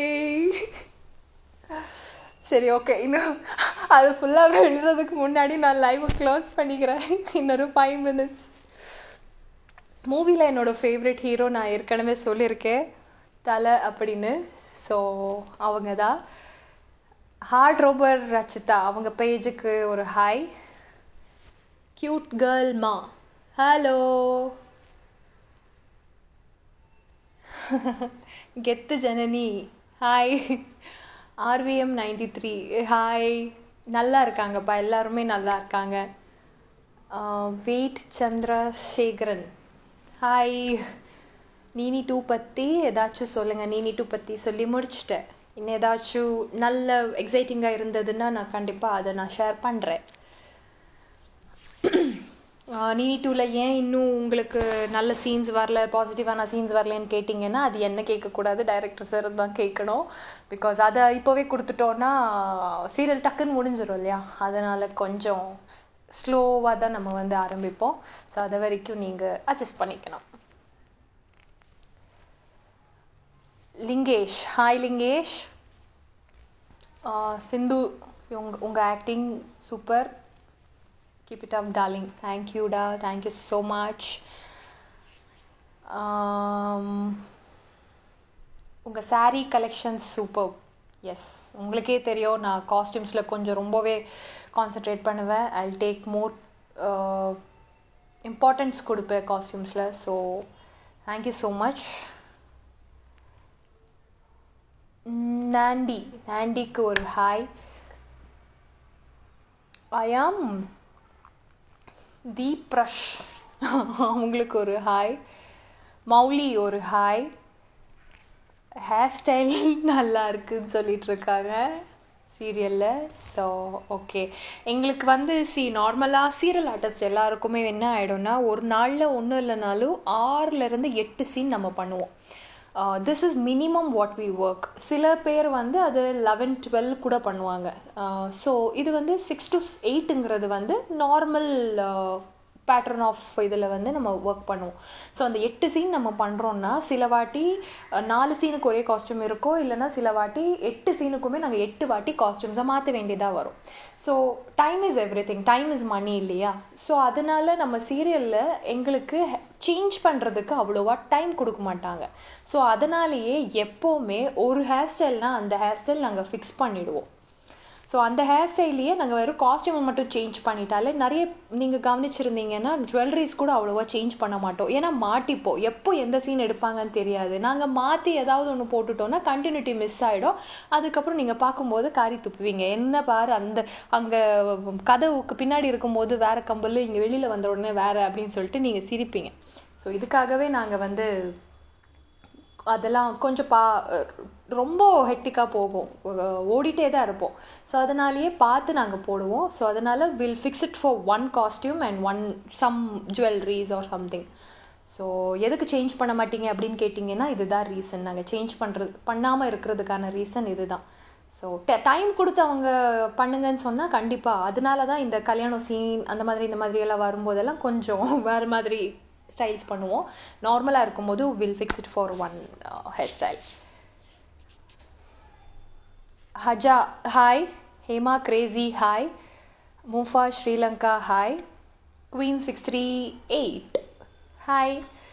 சரி ஓகே இன்னும் அது ஃபுல்லாக எழுதுறதுக்கு முன்னாடி நான் லைவை க்ளோஸ் பண்ணிக்கிறேன் இன்னொரு ஃபைவ் மினிட்ஸ் மூவியில் என்னோடய ஃபேவரட் ஹீரோ நான் ஏற்கனவே சொல்லியிருக்கேன் தலை அப்படின்னு ஸோ அவங்க தான் ஹார்ட் ரோபர் ரச்சிதா அவங்க பேஜுக்கு ஒரு ஹாய் க்யூட் கேர்ள் மா ஹலோ கெத்து Janani hi RVM ninety three hi நல்லா இருக்காங்கப்பா எல்லாருமே நல்லா இருக்காங்க வெயிட் சந்திரசேகரன் ஹாய் நீனி டூ பற்றி ஏதாச்சும் சொல்லுங்கள் நீனி டூ பற்றி சொல்லி முடிச்சிட்டேன் இன்னும் ஏதாச்சும் நல்ல எக்ஸைட்டிங்காக இருந்ததுன்னா நான் கண்டிப்பாக அதை நான் ஷேர் பண்ணுறேன் நீனி டூவில் ஏன் இன்னும் உங்களுக்கு நல்ல சீன்ஸ் வரல பாசிட்டிவான சீன்ஸ் வரலன்னு கேட்டிங்கன்னா அது என்ன கேட்கக்கூடாது டைரக்டர் சார் தான் கேட்கணும் பிகாஸ் அதை இப்போவே கொடுத்துட்டோன்னா சீரியல் டக்குன்னு முடிஞ்சிடும் இல்லையா அதனால் கொஞ்சம் ஸ்லோவாக தான் நம்ம வந்து ஆரம்பிப்போம் ஸோ அது வரைக்கும் நீங்கள் அட்ஜஸ்ட் பண்ணிக்கணும் லிங்கேஷ் ஹாய் லிங்கேஷ் சிந்து உங்கள் உங்கள் acting super keep it up darling thank you da thank you so much um, உங்கள் சாரீ கலெக்ஷன்ஸ் சூப்பர் எஸ் உங்களுக்கே தெரியும் நான் காஸ்டியூம்ஸில் கொஞ்சம் ரொம்பவே கான்சன்ட்ரேட் பண்ணுவேன் ஐ டேக் மோர் இம்பார்ட்டன்ஸ் கொடுப்பேன் காஸ்டியூம்ஸில் so thank you so much Nandi நாண்டிக்கு ஒரு ஹாய் ஐ ஆம் தீப் ப்ரஷ் அவங்களுக்கு ஒரு ஹாய் மௌலி ஒரு ஹாய் ஹேர் ஸ்டைல் நல்லா இருக்குன்னு சொல்லிட்டு இருக்காங்க சீரியலில் ஸோ ஓகே எங்களுக்கு வந்து சி நார்மலாக சீரியல் ஆர்டிஸ்ட் எல்லாருக்குமே என்ன ஆகிடும்னா ஒரு நாளில் ஒன்றும் இல்லைனாலும் ஆறுலேருந்து எட்டு சீன் நம்ம பண்ணுவோம் this is minimum what we work சில பேர் வந்து அது லெவன் டுவெல் கூட பண்ணுவாங்க ஸோ இது வந்து சிக்ஸ் டு எயிட்டுங்கிறது வந்து நார்மல் பேட்டர்ன் ஆஃப் இதில் வந்து நம்ம ஒர்க் பண்ணுவோம் ஸோ அந்த எட்டு சீன் நம்ம பண்ணுறோன்னா சில வாட்டி நாலு சீனுக்கு ஒரே காஸ்டியூம் இருக்கோ இல்லைனா சில வாட்டி எட்டு சீனுக்குமே நாங்கள் எட்டு வாட்டி காஸ்டியூம்ஸை மாற்ற வேண்டியதாக வரும் so time is everything time is money இல்லையா ஸோ அதனால நம்ம சீரியலில் எங்களுக்கு சேஞ்ச் பண்ணுறதுக்கு அவ்வளோவா டைம் கொடுக்க மாட்டாங்க ஸோ அதனாலேயே எப்போவுமே ஒரு ஹேர் ஸ்டைல்னால் அந்த ஹேர் ஸ்டைல் நாங்கள் ஃபிக்ஸ் பண்ணிவிடுவோம் ஸோ அந்த ஹேர் ஸ்டைலையே நாங்கள் வெறும் காஸ்டியூமை மட்டும் சேஞ்ச் பண்ணிட்டாலே நிறைய நீங்கள் கவனிச்சிருந்தீங்கன்னா ஜுவல்லரிஸ் கூட அவ்வளோவா சேஞ்ச் பண்ண மாட்டோம் ஏன்னா மாட்டிப்போம் எப்போ எந்த சீன் எடுப்பாங்கன்னு தெரியாது நாங்கள் மாற்றி ஏதாவது ஒன்று போட்டுட்டோன்னா கண்டினியூட்டி மிஸ் ஆகிடும் அதுக்கப்புறம் நீங்கள் பார்க்கும்போது காரி துப்புவீங்க என்ன பாரு அந்த அங்கே கதவுக்கு பின்னாடி இருக்கும்போது வேறு கம்பல் இங்கே வெளியில் வந்த உடனே வேறு அப்படின்னு சொல்லிட்டு நீங்கள் சிரிப்பீங்க ஸோ இதுக்காகவே நாங்கள் வந்து அதெல்லாம் கொஞ்சம் பா ரொம்ப ஹெக்டிக்காக போகும் ஓடிட்டே தான் இருப்போம் ஸோ அதனாலேயே பார்த்து நாங்கள் போடுவோம் ஸோ அதனால் will fix it for one costume and one some jewelleries or something so எதுக்கு சேஞ்ச் பண்ண மாட்டீங்க அப்படின்னு கேட்டிங்கன்னா இதுதான் ரீசன் நாங்கள் சேஞ்ச் பண்ணுறது பண்ணாமல் இருக்கிறதுக்கான ரீசன் இதுதான் ஸோ டைம் கொடுத்து அவங்க பண்ணுங்கன்னு சொன்னால் கண்டிப்பாக அதனால தான் இந்த கல்யாணம் சீன் அந்த மாதிரி இந்த மாதிரி எல்லாம் வரும்போதெல்லாம் கொஞ்சம் வேறு மாதிரி ஸ்டைல்ஸ் பண்ணுவோம் நார்மலாக இருக்கும்போது will fix it for one hair style Haja hi Hema crazy hi Mufa Sri Lanka hi queen six three eight hi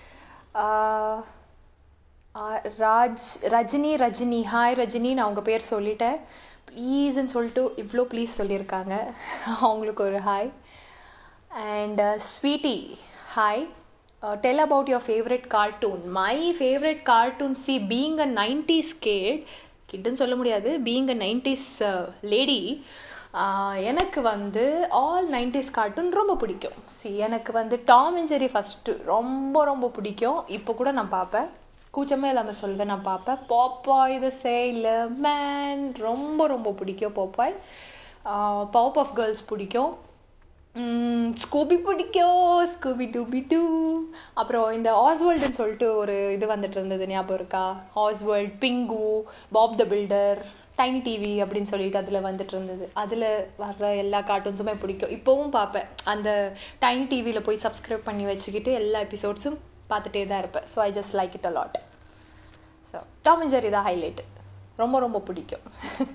Raj Rajini Rajini hi Rajini நான் உங்கள் பேர் சொல்லிட்டேன் ப்ளீஸ்ன்னு சொல்லிட்டு இவ்வளோ ப்ளீஸ் சொல்லியிருக்காங்க அவங்களுக்கு ஒரு hi and sweetie hi tell about your favourite cartoon my favourite cartoon see being a nineties kid கிட்டுன்னு சொல்ல முடியாது பீங் அ நைன்டிஸ் லேடி எனக்கு வந்து ஆல் நைன்டிஸ் கார்ட்டூன் ரொம்ப பிடிக்கும் சி எனக்கு வந்து டாம் அண்ட் ஜெரி ஃபஸ்ட்டு ரொம்ப ரொம்ப பிடிக்கும் இப்போ கூட நான் பார்ப்பேன் கூச்சமே இல்லாமல் சொல்வேன் நான் பார்ப்பேன் பாப்பாய் இது சேல மேன் ரொம்ப ரொம்ப பிடிக்கும் பாப்பாய் பவ் ஆஃப் கேர்ள்ஸ் பிடிக்கும் ஸ்கூபி பிடிக்கும் ஸ்கூபி டூபி டூ அப்புறம் இந்த ஆஸ்வேல்டுன்னு சொல்லிட்டு ஒரு இது வந்துட்டு இருந்தது ஞாபகம் இருக்கா Oswald Pingu Bob the builder tiny TV அப்படின்னு சொல்லிட்டு அதில் வந்துட்டு இருந்தது அதில் வர்ற எல்லா கார்ட்டூன்ஸுமே பிடிக்கும் இப்போவும் பார்ப்பேன் அந்த டைனி டிவியில் போய் சப்ஸ்கிரைப் பண்ணி வச்சுக்கிட்டு எல்லா எபிசோட்ஸும் பார்த்துட்டே தான் இருப்பேன் so I just like it a lot so Tom and Jerry தான் ஹைலைட் ரொம்ப ரொம்ப பிடிக்கும்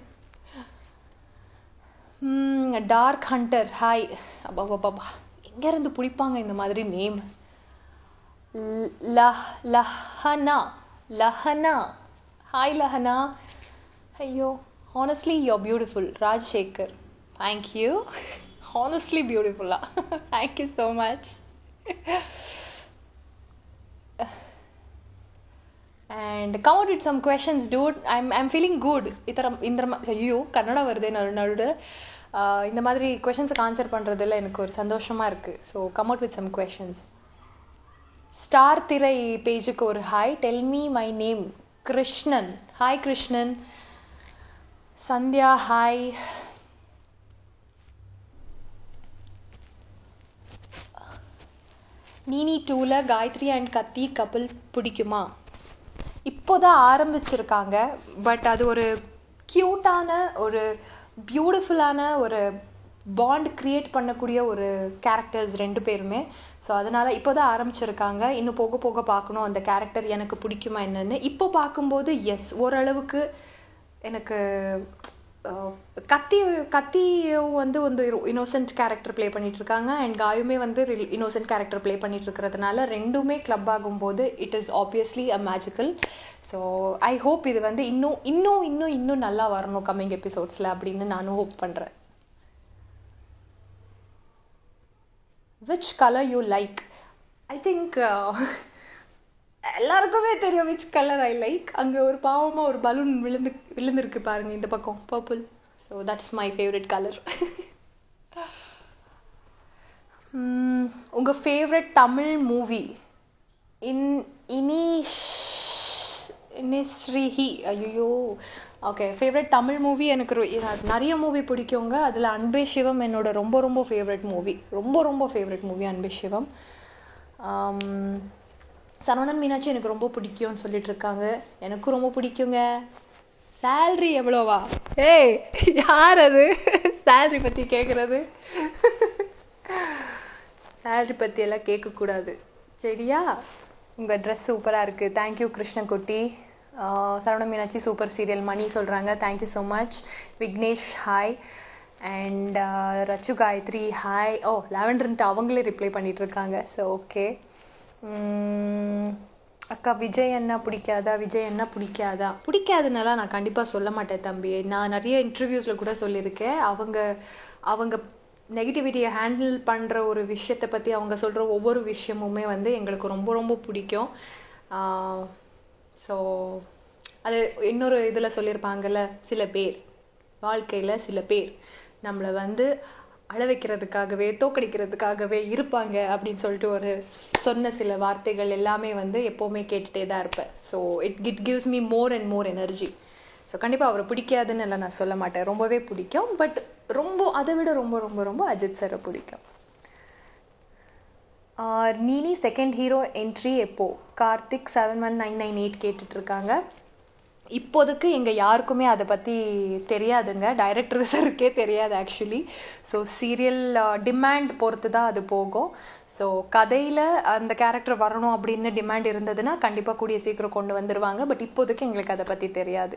டார்க் ஹண்டர் ஹாய் அப்பா பாபா எங்கேருந்து பிடிப்பாங்க இந்த மாதிரி நேம் லஹ் லஹனா லஹனா ஹாய் லஹனா ஐயோ honestly you beautiful Rajasekar thank you honestly பியூட்டிஃபுல்லா thank you so much and come out it some questions dude I am I am feeling good ಈ ಥರ இந்த ஐயோ கன்னடா வருது நடு நடு இந்த மாதிரி கொஷின்ஸுக்கு ஆன்சர் பண்ணுறதுல எனக்கு ஒரு சந்தோஷமாக இருக்குது so come out with some questions star திரை பேஜுக்கு ஒரு hi tell me my name Krishnan hi Krishnan Sandhya hi நீனி டூவில் காயத்ரி அண்ட் கத்தி கபில் பிடிக்குமா இப்போ தான் ஆரம்பிச்சிருக்காங்க பட் அது ஒரு க்யூட்டான ஒரு பியூட்டிஃபுல்லான ஒரு பாண்ட் க்ரியேட் பண்ணக்கூடிய ஒரு கேரக்டர்ஸ் ரெண்டு பேருமே ஸோ அதனால் இப்போ தான் ஆரம்பிச்சிருக்காங்க இன்னும் போக போக பார்க்கணும் அந்த கேரக்டர் எனக்கு பிடிக்குமா என்னென்னு இப்போ பார்க்கும்போது எஸ் ஓரளவுக்கு எனக்கு கத்தி கத்தியும் வந்து வந்து இன்னோசென்ட் கேரக்டர் ப்ளே பண்ணிட்டு இருக்காங்க அண்ட் காயுமே வந்து இன்னோசென்ட் கேரக்டர் ப்ளே பண்ணிட்டு இருக்கிறதுனால ரெண்டுமே கிளப் ஆகும்போது it is obviously a magical so I hope இது வந்து இன்னும் இன்னும் இன்னும் இன்னும் நல்லா வரணும் கம்மிங் எபிசோட்ஸில் அப்படின்னு நானும் ஹோப் பண்ணுறேன் which colour you like I think எல்லாருக்குமே தெரியும் விச் கலர் ஐ லைக் அங்கே ஒரு பாவமாக ஒரு பலூன் விழுந்து விழுந்திருக்கு பாருங்கள் இந்த பக்கம் purple so that's my favourite colour உங்கள் ஃபேவரட் தமிழ் மூவி இன் இனிஷ் இனிஸ்ரீஹி ஐயோ ஓகே ஃபேவரட் தமிழ் மூவி எனக்கு நிறைய மூவி பிடிக்குங்க அதில் அன்பே சிவம் என்னோட ரொம்ப ரொம்ப ஃபேவரட் மூவி ரொம்ப ரொம்ப ஃபேவரட் மூவி அன்பே சிவம் சரவணன் மீனாட்சி எனக்கு ரொம்ப பிடிக்கும்னு சொல்லிட்டு இருக்காங்க எனக்கும் ரொம்ப பிடிக்குங்க சேல்ரி எவ்வளோவா ஏய் யார் அது சேல்ரி பற்றி கேட்குறது சேல்ரி பற்றியெல்லாம் கேட்கக்கூடாது சரியா உங்கள் ட்ரெஸ் சூப்பராக இருக்குது thank you Krishnakutty Saravana Meenakshi super serial Mani சொல்கிறாங்க thank you so much Vignesh hi and Rachu Gayathri hi oh லெவன்டர்ன்ட்டு அவங்களே ரிப்ளை பண்ணிகிட்ருக்காங்க ஸோ ஓகே அக்கா விஜய் அண்ணா பிடிக்காதா விஜய் அண்ணா பிடிக்காதா பிடிக்காதுனால நான் கண்டிப்பாக சொல்ல மாட்டேன் தம்பி நான் நிறைய இன்டர்வியூஸில் கூட சொல்லியிருக்கேன் அவங்க அவங்க நெகட்டிவிட்டியை ஹேண்டில் பண்ணுற ஒரு விஷயத்தை பற்றி அவங்க சொல்கிற ஒவ்வொரு விஷயமுமே வந்து எங்களுக்கு ரொம்ப ரொம்ப பிடிக்கும் ஸோ அது இன்னொரு இதில் சொல்லியிருப்பாங்கல்ல சில பேர் வாழ்க்கையில் சில பேர் நம்மளை வந்து அழ வைக்கிறதுக்காகவே தோக்கடிக்கிறதுக்காகவே இருப்பாங்க அப்படின்னு சொல்லிட்டு ஒரு சொன்ன சில வார்த்தைகள் எல்லாமே வந்து எப்போவுமே கேட்டுகிட்டே தான் இருப்பேன் so it it gives me more and more energy so கண்டிப்பாக அவரை பிடிக்காதுன்னு எல்லாம் நான் சொல்ல மாட்டேன் ரொம்பவே பிடிக்கும் பட் ரொம்ப அதை விட ரொம்ப ரொம்ப ரொம்ப அஜித் சாரை பிடிக்கும் நீனி செகண்ட் ஹீரோ என்ட்ரி எப்போ Karthik seven one nine nine eight கேட்டுட்ருக்காங்க இப்போதைக்கு எங்கள் யாருக்குமே அதை பற்றி தெரியாதுங்க டைரக்டர் சாருக்கே தெரியாது ஆக்சுவலி ஸோ சீரியல் டிமாண்ட் பொறுத்து தான் அது போகும் ஸோ கதையில் அந்த கேரக்டர் வரணும் அப்படின்னு டிமாண்ட் இருந்ததுன்னா கண்டிப்பாக கூடிய சீக்கிரம் கொண்டு வந்துடுவாங்க பட் இப்போதைக்கு எங்களுக்கு அதை பற்றி தெரியாது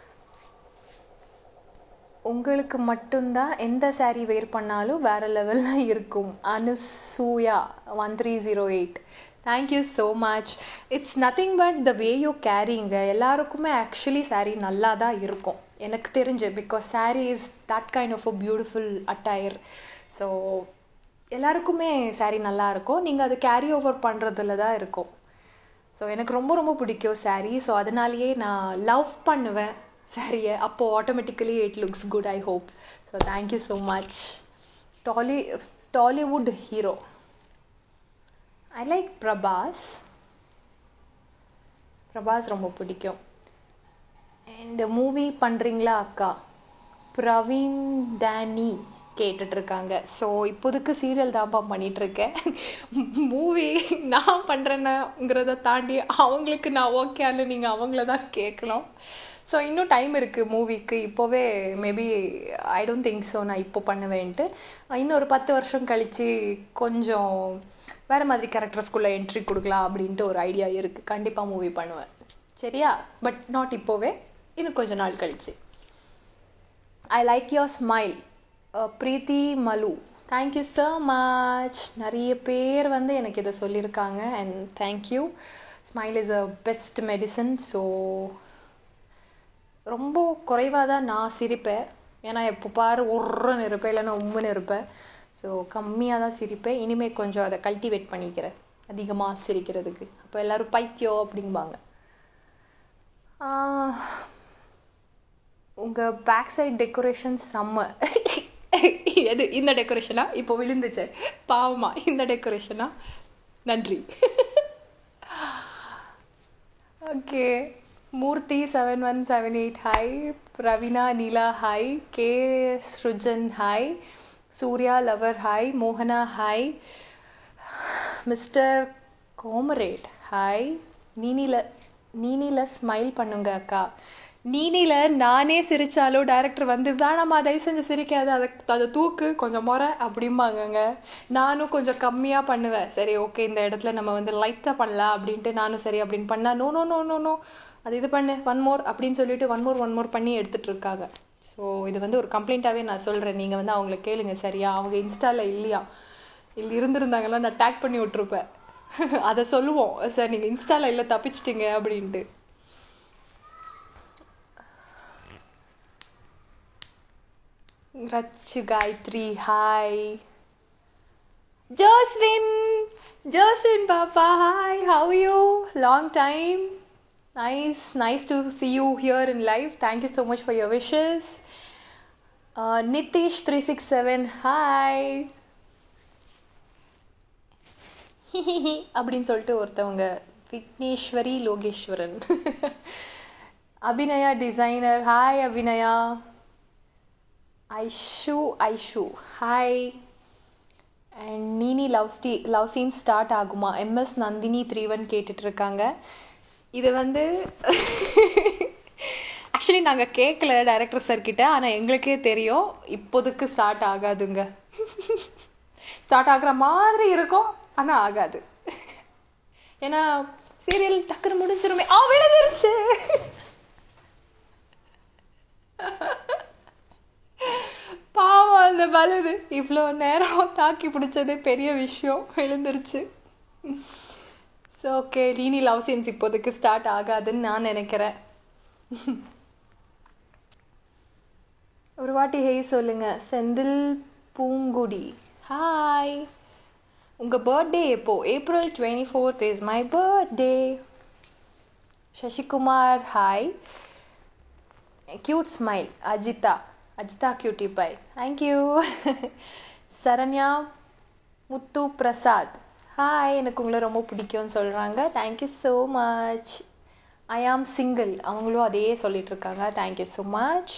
உங்களுக்கு மட்டும்தான் எந்த சாரீ வேர் பண்ணாலும் வேறு லெவலில் இருக்கும் Anusuya one three zero eight thank you so much it's nothing but the way you carrying எல்லாருக்குமே ஆக்சுவலி சாரீ நல்லா தான் இருக்கும் எனக்கு தெரிஞ்சு because sari is that kind of a beautiful attire so எல்லாருக்குமே சாரீ நல்லா இருக்கும் நீங்கள் அது கேரி ஓவர் பண்ணுறதுல தான் இருக்கும் ஸோ எனக்கு ரொம்ப ரொம்ப பிடிக்கும் சாரீ ஸோ அதனாலேயே நான் லவ் பண்ணுவேன் சாரியை அப்போது automatically it looks good I hope so thank you so much Tolly Tollywood hero I like Prabhas Prabhas ரொம்ப பிடிக்கும் அண்ட் மூவி பண்ணுறீங்களா அக்கா பிரவீன் தானி கேட்டுட்ருக்காங்க ஸோ இப்போதைக்கு சீரியல் தான்ப்பா பண்ணிகிட்ருக்கேன் மூவி நான் பண்ணுறேன்னாங்கிறத தாண்டி அவங்களுக்கு நான் ஓகேன்னு நீங்கள் அவங்கள தான் கேட்கணும் ஸோ இன்னும் டைம் இருக்குது மூவிக்கு இப்போவே maybe I don't think so நான் இப்போ பண்ணுவேன்ட்டு இன்னொரு பத்து வருஷம் கழித்து கொஞ்சம் வேறு மாதிரி கேரக்டர்ஸ்குள்ளே என்ட்ரி கொடுக்கலாம் அப்படின்ட்டு ஒரு ஐடியா இருக்குது கண்டிப்பாக மூவி பண்ணுவேன் சரியா பட் நாட் இப்போவே இன்னும் கொஞ்சம் நாள் கழிச்சு I like your smile Preethi Malu thank you so much நிறைய பேர் வந்து எனக்கு இதை சொல்லியிருக்காங்க and thank you smile is a best medicine so ரொம்ப குறைவாக தான் நான் சிரிப்பேன் ஏன்னா எப்போ பாரு ஒருன்னு இருப்பேன் இல்லைன்னா உம்முன்னு இருப்பேன் ஸோ கம்மியாக தான் சிரிப்பேன் இனிமேல் கொஞ்சம் அதை கல்டிவேட் பண்ணிக்கிறேன் அதிகமாக சிரிக்கிறதுக்கு அப்போ எல்லோரும் பைத்தியம் அப்படிம்பாங்க உங்கள் பேக் சைட் டெக்கரேஷன் செம்ம எது இந்த டெக்கரேஷனா இப்போ விழுந்துச்சு பாவமா இந்த டெக்கரேஷனா நன்றி okay Murthy seven one seven eight hi Praveena Neela hi K Srujan hi Surya lover hi மோகனா ஹாய் மிஸ்டர் கோமரேட் ஹாய் நீனில நீனில ஸ்மைல் பண்ணுங்க அக்கா நீனில நானே சிரிச்சாலும் டேரக்டர் வந்து வேணாமா தயவு செஞ்சு சிரிக்காது அதை அதை தூக்கு கொஞ்சம் முறை அப்படிம்பாங்கங்க நானும் கொஞ்சம் கம்மியாக பண்ணுவேன் சரி ஓகே இந்த இடத்துல நம்ம வந்து லைட்டாக பண்ணலாம் அப்படின்ட்டு நானும் சரி அப்படின்னு பண்ணால் no no no no no அது இது பண்ணு ஒன் மோர் அப்படின்னு சொல்லிட்டு ஒன் மோர் ஒன் மோர் பண்ணி எடுத்துகிட்டு இருக்காங்க ஸோ இது வந்து ஒரு கம்ப்ளைண்ட்டாகவே நான் சொல்கிறேன் நீங்கள் வந்து அவங்கள கேளுங்க சரியா அவங்க இன்ஸ்டாவில் இல்லையா இல்லை இருந்திருந்தாங்கன்னா நான் டேக் பண்ணி விட்ருப்பேன் அதை சொல்லுவோம் சார் நீங்கள் இன்ஸ்டாவில் இல்லை தப்பிச்சிட்டிங்க அப்படின்ட்டு ரச்சு காயத்ரி ஹாய் ஜோஸ்வின் ஜோஸ்வின் பாப்பா hi how you long time nice nice to see you here in live thank you so much for your wishes uh, nitish 367 hi அப்படின்னு சொல்லிட்டு ஒருத்தவங்க Vigneshwari Lokeshwaran Abhinaya designer hi Abhinaya Aishu Aishu hi and நீனி லவ் ஸ்டீ லவ் சீன் ஸ்டார்ட் ஆகுமா MS Nandhini three one கேட்டுட்ருக்காங்க இது வந்து actually நாங்கள் கேட்கல டைரக்டர் சார்கிட்ட ஆனால் எங்களுக்கே தெரியும் இப்போதைக்கு ஸ்டார்ட் ஆகாதுங்க ஸ்டார்ட் ஆகுற மாதிரி இருக்கும் ஆனால் ஆகாது ஏன்னா சீரியல் டக்குன்னு முடிஞ்சிருமே ஆ விழுந்துருச்சு பாவம் அந்த பலது இவ்வளோ நேரம் தாக்கி பிடிச்சதே பெரிய விஷயம் விழுந்துருச்சு ஸோ ஓகே லீனி லவ் சீன்ஸ் இப்போதைக்கு ஸ்டார்ட் ஆகாதுன்னு நான் நினைக்கிறேன் ஒரு வாட்டி ஹெய் சொல்லுங்க செந்தில் பூங்குடி ஹாய் உங்கள் பர்த்டே எப்போ April twenty fourth is my birthday Sasikumar hi cute smile Ajitha Ajitha cutie bye thank you Saranya Muthu Prasad hi எனக்கு உங்களை ரொம்ப பிடிக்கும்னு சொல்கிறாங்க தேங்க்யூ ஸோ மச் ஐ ஆம் சிங்கிள் அவங்களும் அதையே சொல்லிட்டு இருக்காங்க thank you so much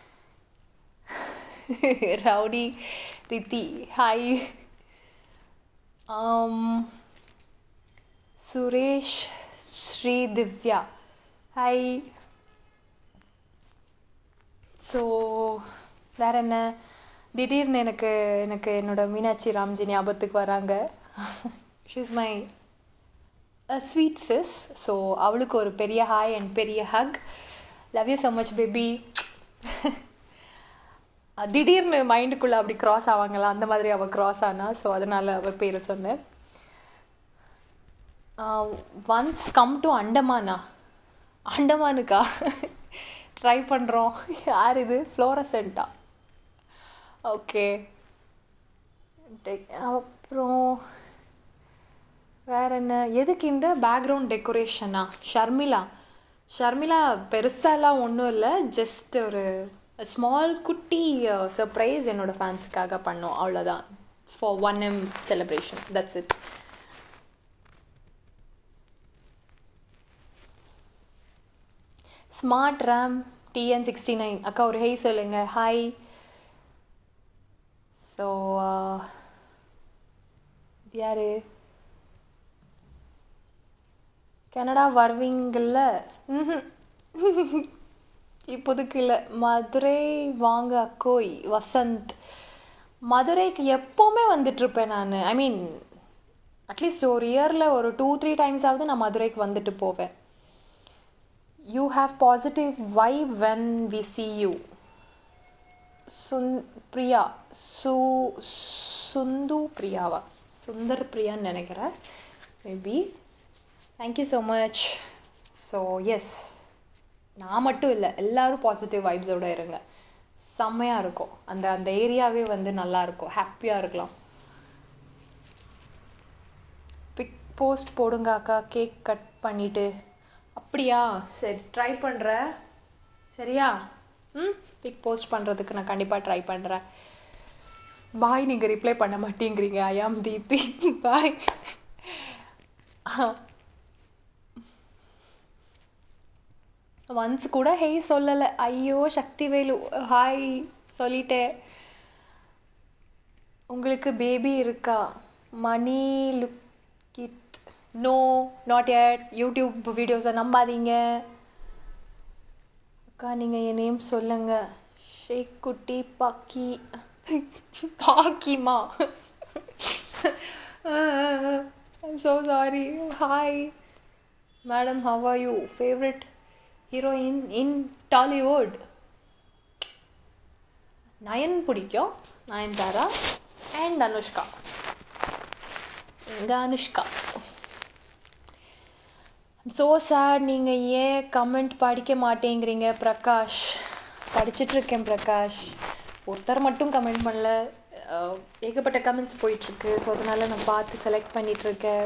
rowdy Riddhi hi Suresh Sri Divya hi so வேற என்ன திடீர்னு எனக்கு எனக்கு என்னோட மீனாட்சி ராம்ஜி ஞாபகத்துக்கு வராங்க she's my sweet sis so அவளுக்கு ஒரு பெரிய ஹாய் அண்ட் பெரிய hug love you so much baby திடீர்னு மைண்டுக்குள்ளே அப்படி க்ராஸ் ஆவாங்களா அந்த மாதிரி அவள் க்ராஸ் ஆனா ஸோ அதனால் அவள் பேர் சொன்னேன் ஒன்ஸ் கம் டு அண்டமானா அண்டமானுக்கா ட்ரை பண்ணுறோம் யார் இது ஃப்ளோரசென்ட்டா ஓகே அப்புறம் வேற என்ன எதுக்கு இந்த பேக்ரவுண்ட் டெக்கரேஷனா ஷர்மிளா ஷர்மிளா பெருசாலாம் ஒன்றும் இல்லை ஜஸ்ட் ஒரு ஸ்மால் குட்டி சர்ப்ரைஸ் என்னோட ஃபேன்ஸுக்காக பண்ணோம் அவ்வளோதான் for one M celebration that's it smart ram TN sixty nine அக்கா ஒரு ஹெய் சொல்லுங்க ஹாய் ஸோ யார் கனடா வருவீங்கள்ல இப்போதைக்கு இல்லை மதுரை வாங்க அக்கோய் வசந்த் மதுரைக்கு எப்போவுமே வந்துட்டுருப்பேன் நான் ஐ மீன் அட்லீஸ்ட் ஒரு இயரில் ஒரு டூ த்ரீ டைம்ஸாவது நான் மதுரைக்கு வந்துட்டு போவேன் you have positive vibe when we see you soon Priya சு சுந்து பிரியாவா சுந்தர் பிரியான்னு நினைக்கிறேன் maybe thank you so much so yes நான் மட்டும் இல்லை எல்லோரும் பாசிட்டிவ் வைப்ஸோடு இருங்க செம்மையாக இருக்கும் அந்த அந்த ஏரியாவே வந்து நல்லா இருக்கும் ஹாப்பியாக இருக்கலாம் பிக் போஸ்ட் போடுங்க அக்கா கேக் கட் பண்ணிவிட்டு அப்படியா சரி ட்ரை பண்ணுறேன் சரியா ம் பிக் போஸ்ட் பண்ணுறதுக்கு நான் கண்டிப்பாக ட்ரை பண்ணுறேன் பாய் நீங்கள் ரிப்ளை பண்ண மாட்டேங்கிறீங்க ஐ ஆம் தீபி பாய் ஒன்ஸ் கூட ஹெய் சொல்லலை ஐயோ சக்திவேலு ஹாய் சொல்லிட்டேன் உங்களுக்கு பேபி இருக்கா மணி லுக்கித் நோ நாட் எட் யூடியூப் வீடியோஸை நம்பாதீங்க அக்கா நீங்கள் என் நேம் சொல்லுங்க ஷேக் குட்டி பாக்கி பாக்கிமா I'm so sorry hi madam how are you favourite heroine in Tollywood Nayan பிடிக்கும் நயன்தாரா அண்ட் அனுஷ்கா இந்த அனுஷ்கா ஸோ சார் நீங்கள் ஏன் கமெண்ட் படிக்க மாட்டேங்கிறீங்க பிரகாஷ் படிச்சிட்ருக்கேன் பிரகாஷ் ஒருத்தர் மட்டும் கமெண்ட் பண்ணல ஏகப்பட்ட கமெண்ட்ஸ் போயிட்டுருக்கு ஸோ அதனால் நான் பார்த்து செலக்ட் பண்ணிகிட்ருக்கேன்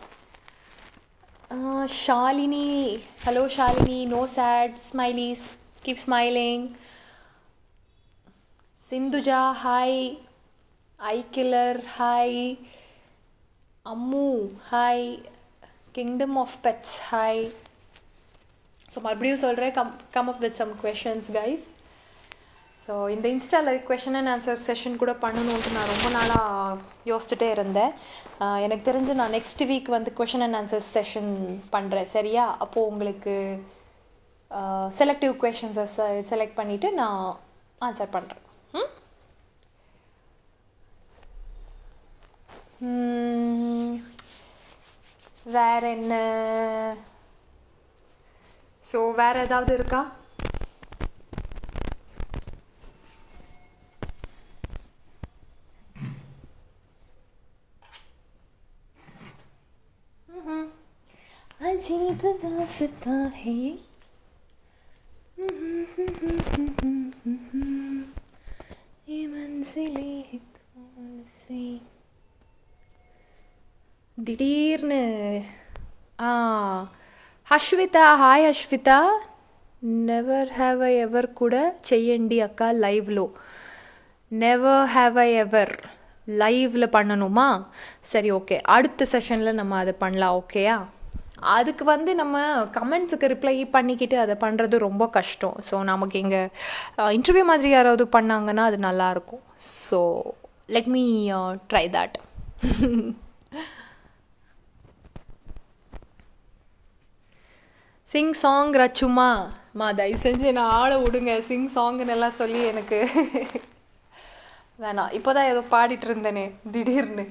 Shalini hello Shalini no sad smileys keep smiling Sindhuja hi I killer hi Ammu hi kingdom of pets hi so மறுபடியும் சொல்கிறேன் come come up with some questions guys so இந்த இன்ஸ்டாவில் கொஷன் அண்ட் ஆன்சர் செஷன் கூட பண்ணணுன்ட்டு நான் ரொம்ப நாளாக யோசிச்சுட்டே இருந்தேன் எனக்கு தெரிஞ்சு நான் நெக்ஸ்ட் வீக் வந்து கொஷன் அண்ட் ஆன்சர் செஷன் பண்ணுறேன் சரியா அப்போது உங்களுக்கு செலக்டிவ் கொஷன்ஸை செலக்ட் பண்ணிவிட்டு நான் ஆன்சர் பண்ணுறேன் வேற என்ன ஸோ வேற ஏதாவது இருக்கா अजीब रास्ता है ये मंजिलें कौन सी திடீர்னு ஆ Hashvitha hi Hashvitha never have I ever కూడా చెయ్యండి అక్క లైవ్లో నెవర్ హ్యావ్ ఐ ఎవర్ லைவில் பண்ணணுமா சரி ஓகே அடுத்த செஷனில் நம்ம அதை பண்ணலாம் ஓகேயா அதுக்கு வந்து நம்ம கமெண்ட்ஸுக்கு ரிப்ளை பண்ணிக்கிட்டு அதை பண்ணுறது ரொம்ப கஷ்டம் ஸோ நமக்கு இங்கே இன்டர்வியூ மாதிரி யாராவது பண்ணாங்கன்னா அது நல்லாயிருக்கும் so let me try that sing song ரச்சுமா மா தயவு செஞ்சு நான் ஆளை விடுங்க சிங் சாங்குன்னு எல்லாம் சொல்லி எனக்கு வேணாம் இப்போ தான் ஏதோ பாடிட்டு இருந்தேனே திடீர்னு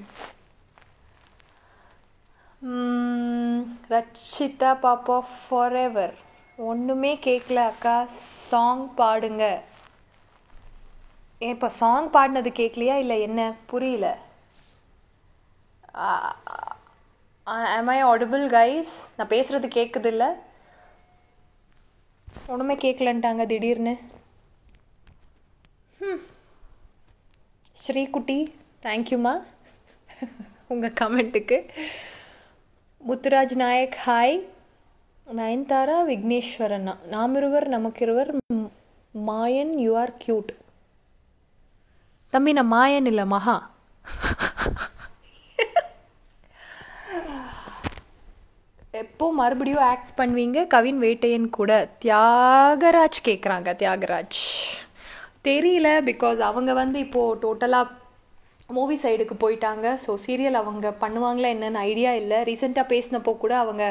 ரச்சிதா பாப்பா ஃபார் எவர் ஒன்றுமே கேட்கல அக்கா சாங் பாடுங்க ஏன் இப்போ சாங் பாடினது கேட்கலையா இல்லை என்ன புரியல ஆம் ஐ ஆடிபிள் கைஸ் நான் பேசுகிறது கேட்குது இல்லை ஒன்றுமே கேட்கலன்ட்டாங்க திடீர்னு ஸ்ரீகுட்டி தேங்க்யூம்மா உங்கள் கமெண்ட்டுக்கு முத்துராஜ் நாயக் ஹாய் நயன்தாரா விக்னேஸ்வரண்ணா நாம் இருவர் நமக்கிருவர் மாயன் யூ ஆர் க்யூட் தம்பி நான் மாயன் இல்லை மகா எப்போ மறுபடியும் ஆக்ட் பண்ணுவீங்க கவின் வேட்டையன் கூட தியாகராஜ் கேட்குறாங்க தியாகராஜ் தெரியல பிகாஸ் அவங்க வந்து இப்போது டோட்டலாக மூவி சைடுக்கு போயிட்டாங்க ஸோ சீரியல் அவங்க பண்ணுவாங்களா என்னென்னு ஐடியா இல்லை ரீசெண்டாக பேசினப்போ கூட அவங்க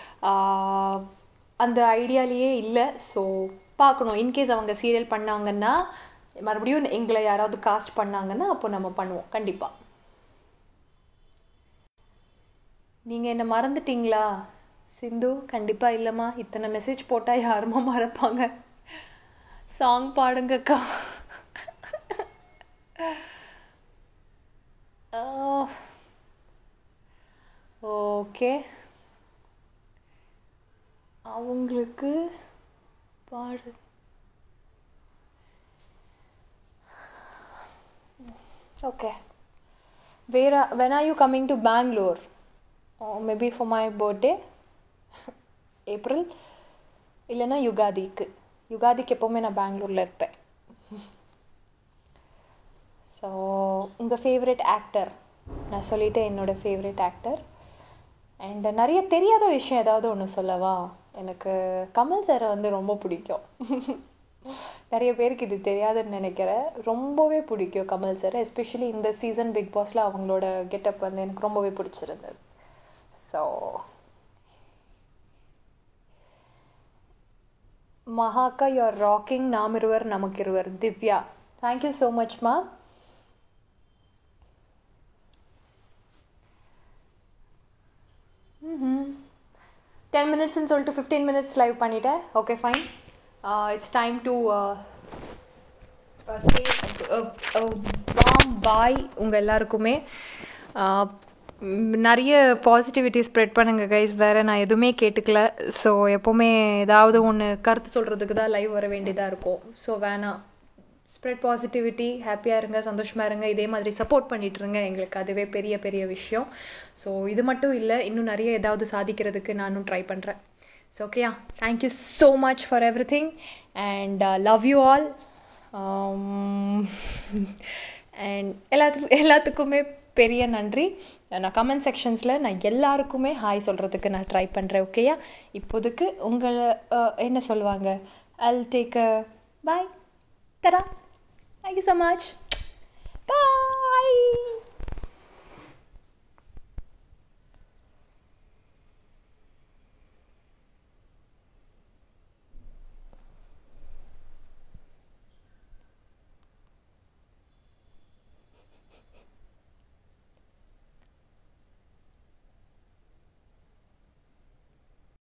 அந்த ஐடியாலேயே இல்லை ஸோ பார்க்கணும் இன்கேஸ் அவங்க சீரியல் பண்ணாங்கன்னா மறுபடியும் எங்களை யாராவது காஸ்ட் பண்ணாங்கன்னா அப்போ நம்ம பண்ணுவோம் கண்டிப்பாக நீங்கள் என்ன மறந்துட்டீங்களா சிந்து கண்டிப்பாக இல்லைம்மா இத்தனை மெசேஜ் போட்டால் யாருமா மறப்பாங்க சாங் பாடுங்கக்கா ஓகே அவங்களுக்கு பாடு okay where when are you coming to Bangalore maybe for my birthday April இல்லைன்னா யுகாதிக்கு யுகாதிக்கு எப்போவுமே நான் பெங்களூரில் இருப்பேன் ஸோ உங்கள் ஃபேவரட் ஆக்டர் நான் சொல்லிவிட்டேன் என்னோடய ஃபேவரட் ஆக்டர் அண்ட் நிறைய தெரியாத விஷயம் ஏதாவது ஒன்று சொல்லவா எனக்கு கமல் சாரை வந்து ரொம்ப பிடிக்கும் நிறைய பேருக்கு இது தெரியாதுன்னு நினைக்கிறேன் ரொம்பவே பிடிக்கும் கமல் சார் எஸ்பெஷலி இந்த சீசன் பிக் பாஸில் அவங்களோட கெட்டப் வந்து எனக்கு ரொம்பவே பிடிச்சிருந்தது ஸோ மகாக்கா யுவர் ராக்கிங் நாம் இருவர் நமக்கு இருவர் திவ்யா தேங்க்யூ ஸோ மச்மா டென் மினிட்ஸ்னு சொல்லிட்டு ஃபிஃப்டீன் மினிட்ஸ் லைவ் பண்ணிட்டேன் okay fine it's time to warm bye உங்கள் எல்லாருக்குமே நிறைய பாசிட்டிவிட்டி ஸ்ப்ரெட் பண்ணுங்க கைஸ் வேறு நான் எதுவுமே கேட்டுக்கல ஸோ எப்போவுமே ஏதாவது ஒன்று கருத்து சொல்கிறதுக்கு தான் லைவ் வர வேண்டியதாக இருக்கும் ஸோ வேணாம் ஸ்ப்ரெட் பாசிட்டிவிட்டி ஹாப்பியாக இருங்க சந்தோஷமாக இருங்க இதே மாதிரி சப்போர்ட் பண்ணிட்டு இருங்க எங்களுக்கு அதுவே பெரிய பெரிய விஷயம் ஸோ இது மட்டும் இல்லை இன்னும் நிறைய ஏதாவது சாதிக்கிறதுக்கு நானும் ட்ரை பண்ணுறேன் ஸோ ஓகேயா thank you so much for everything and love you all and எல்லாத்துக்கும் எல்லாத்துக்குமே பெரிய நன்றி நான் கமெண்ட் செக்ஷன்ஸில் நான் எல்லாருக்குமே ஹாய் சொல்கிறதுக்கு நான் ட்ரை பண்ணுறேன் ஓகேயா இப்போதைக்கு உங்களை என்ன சொல்லுவாங்க அல் டேக் அ பாய் தரா தேங்க்யூ ஸோ மச் பாய்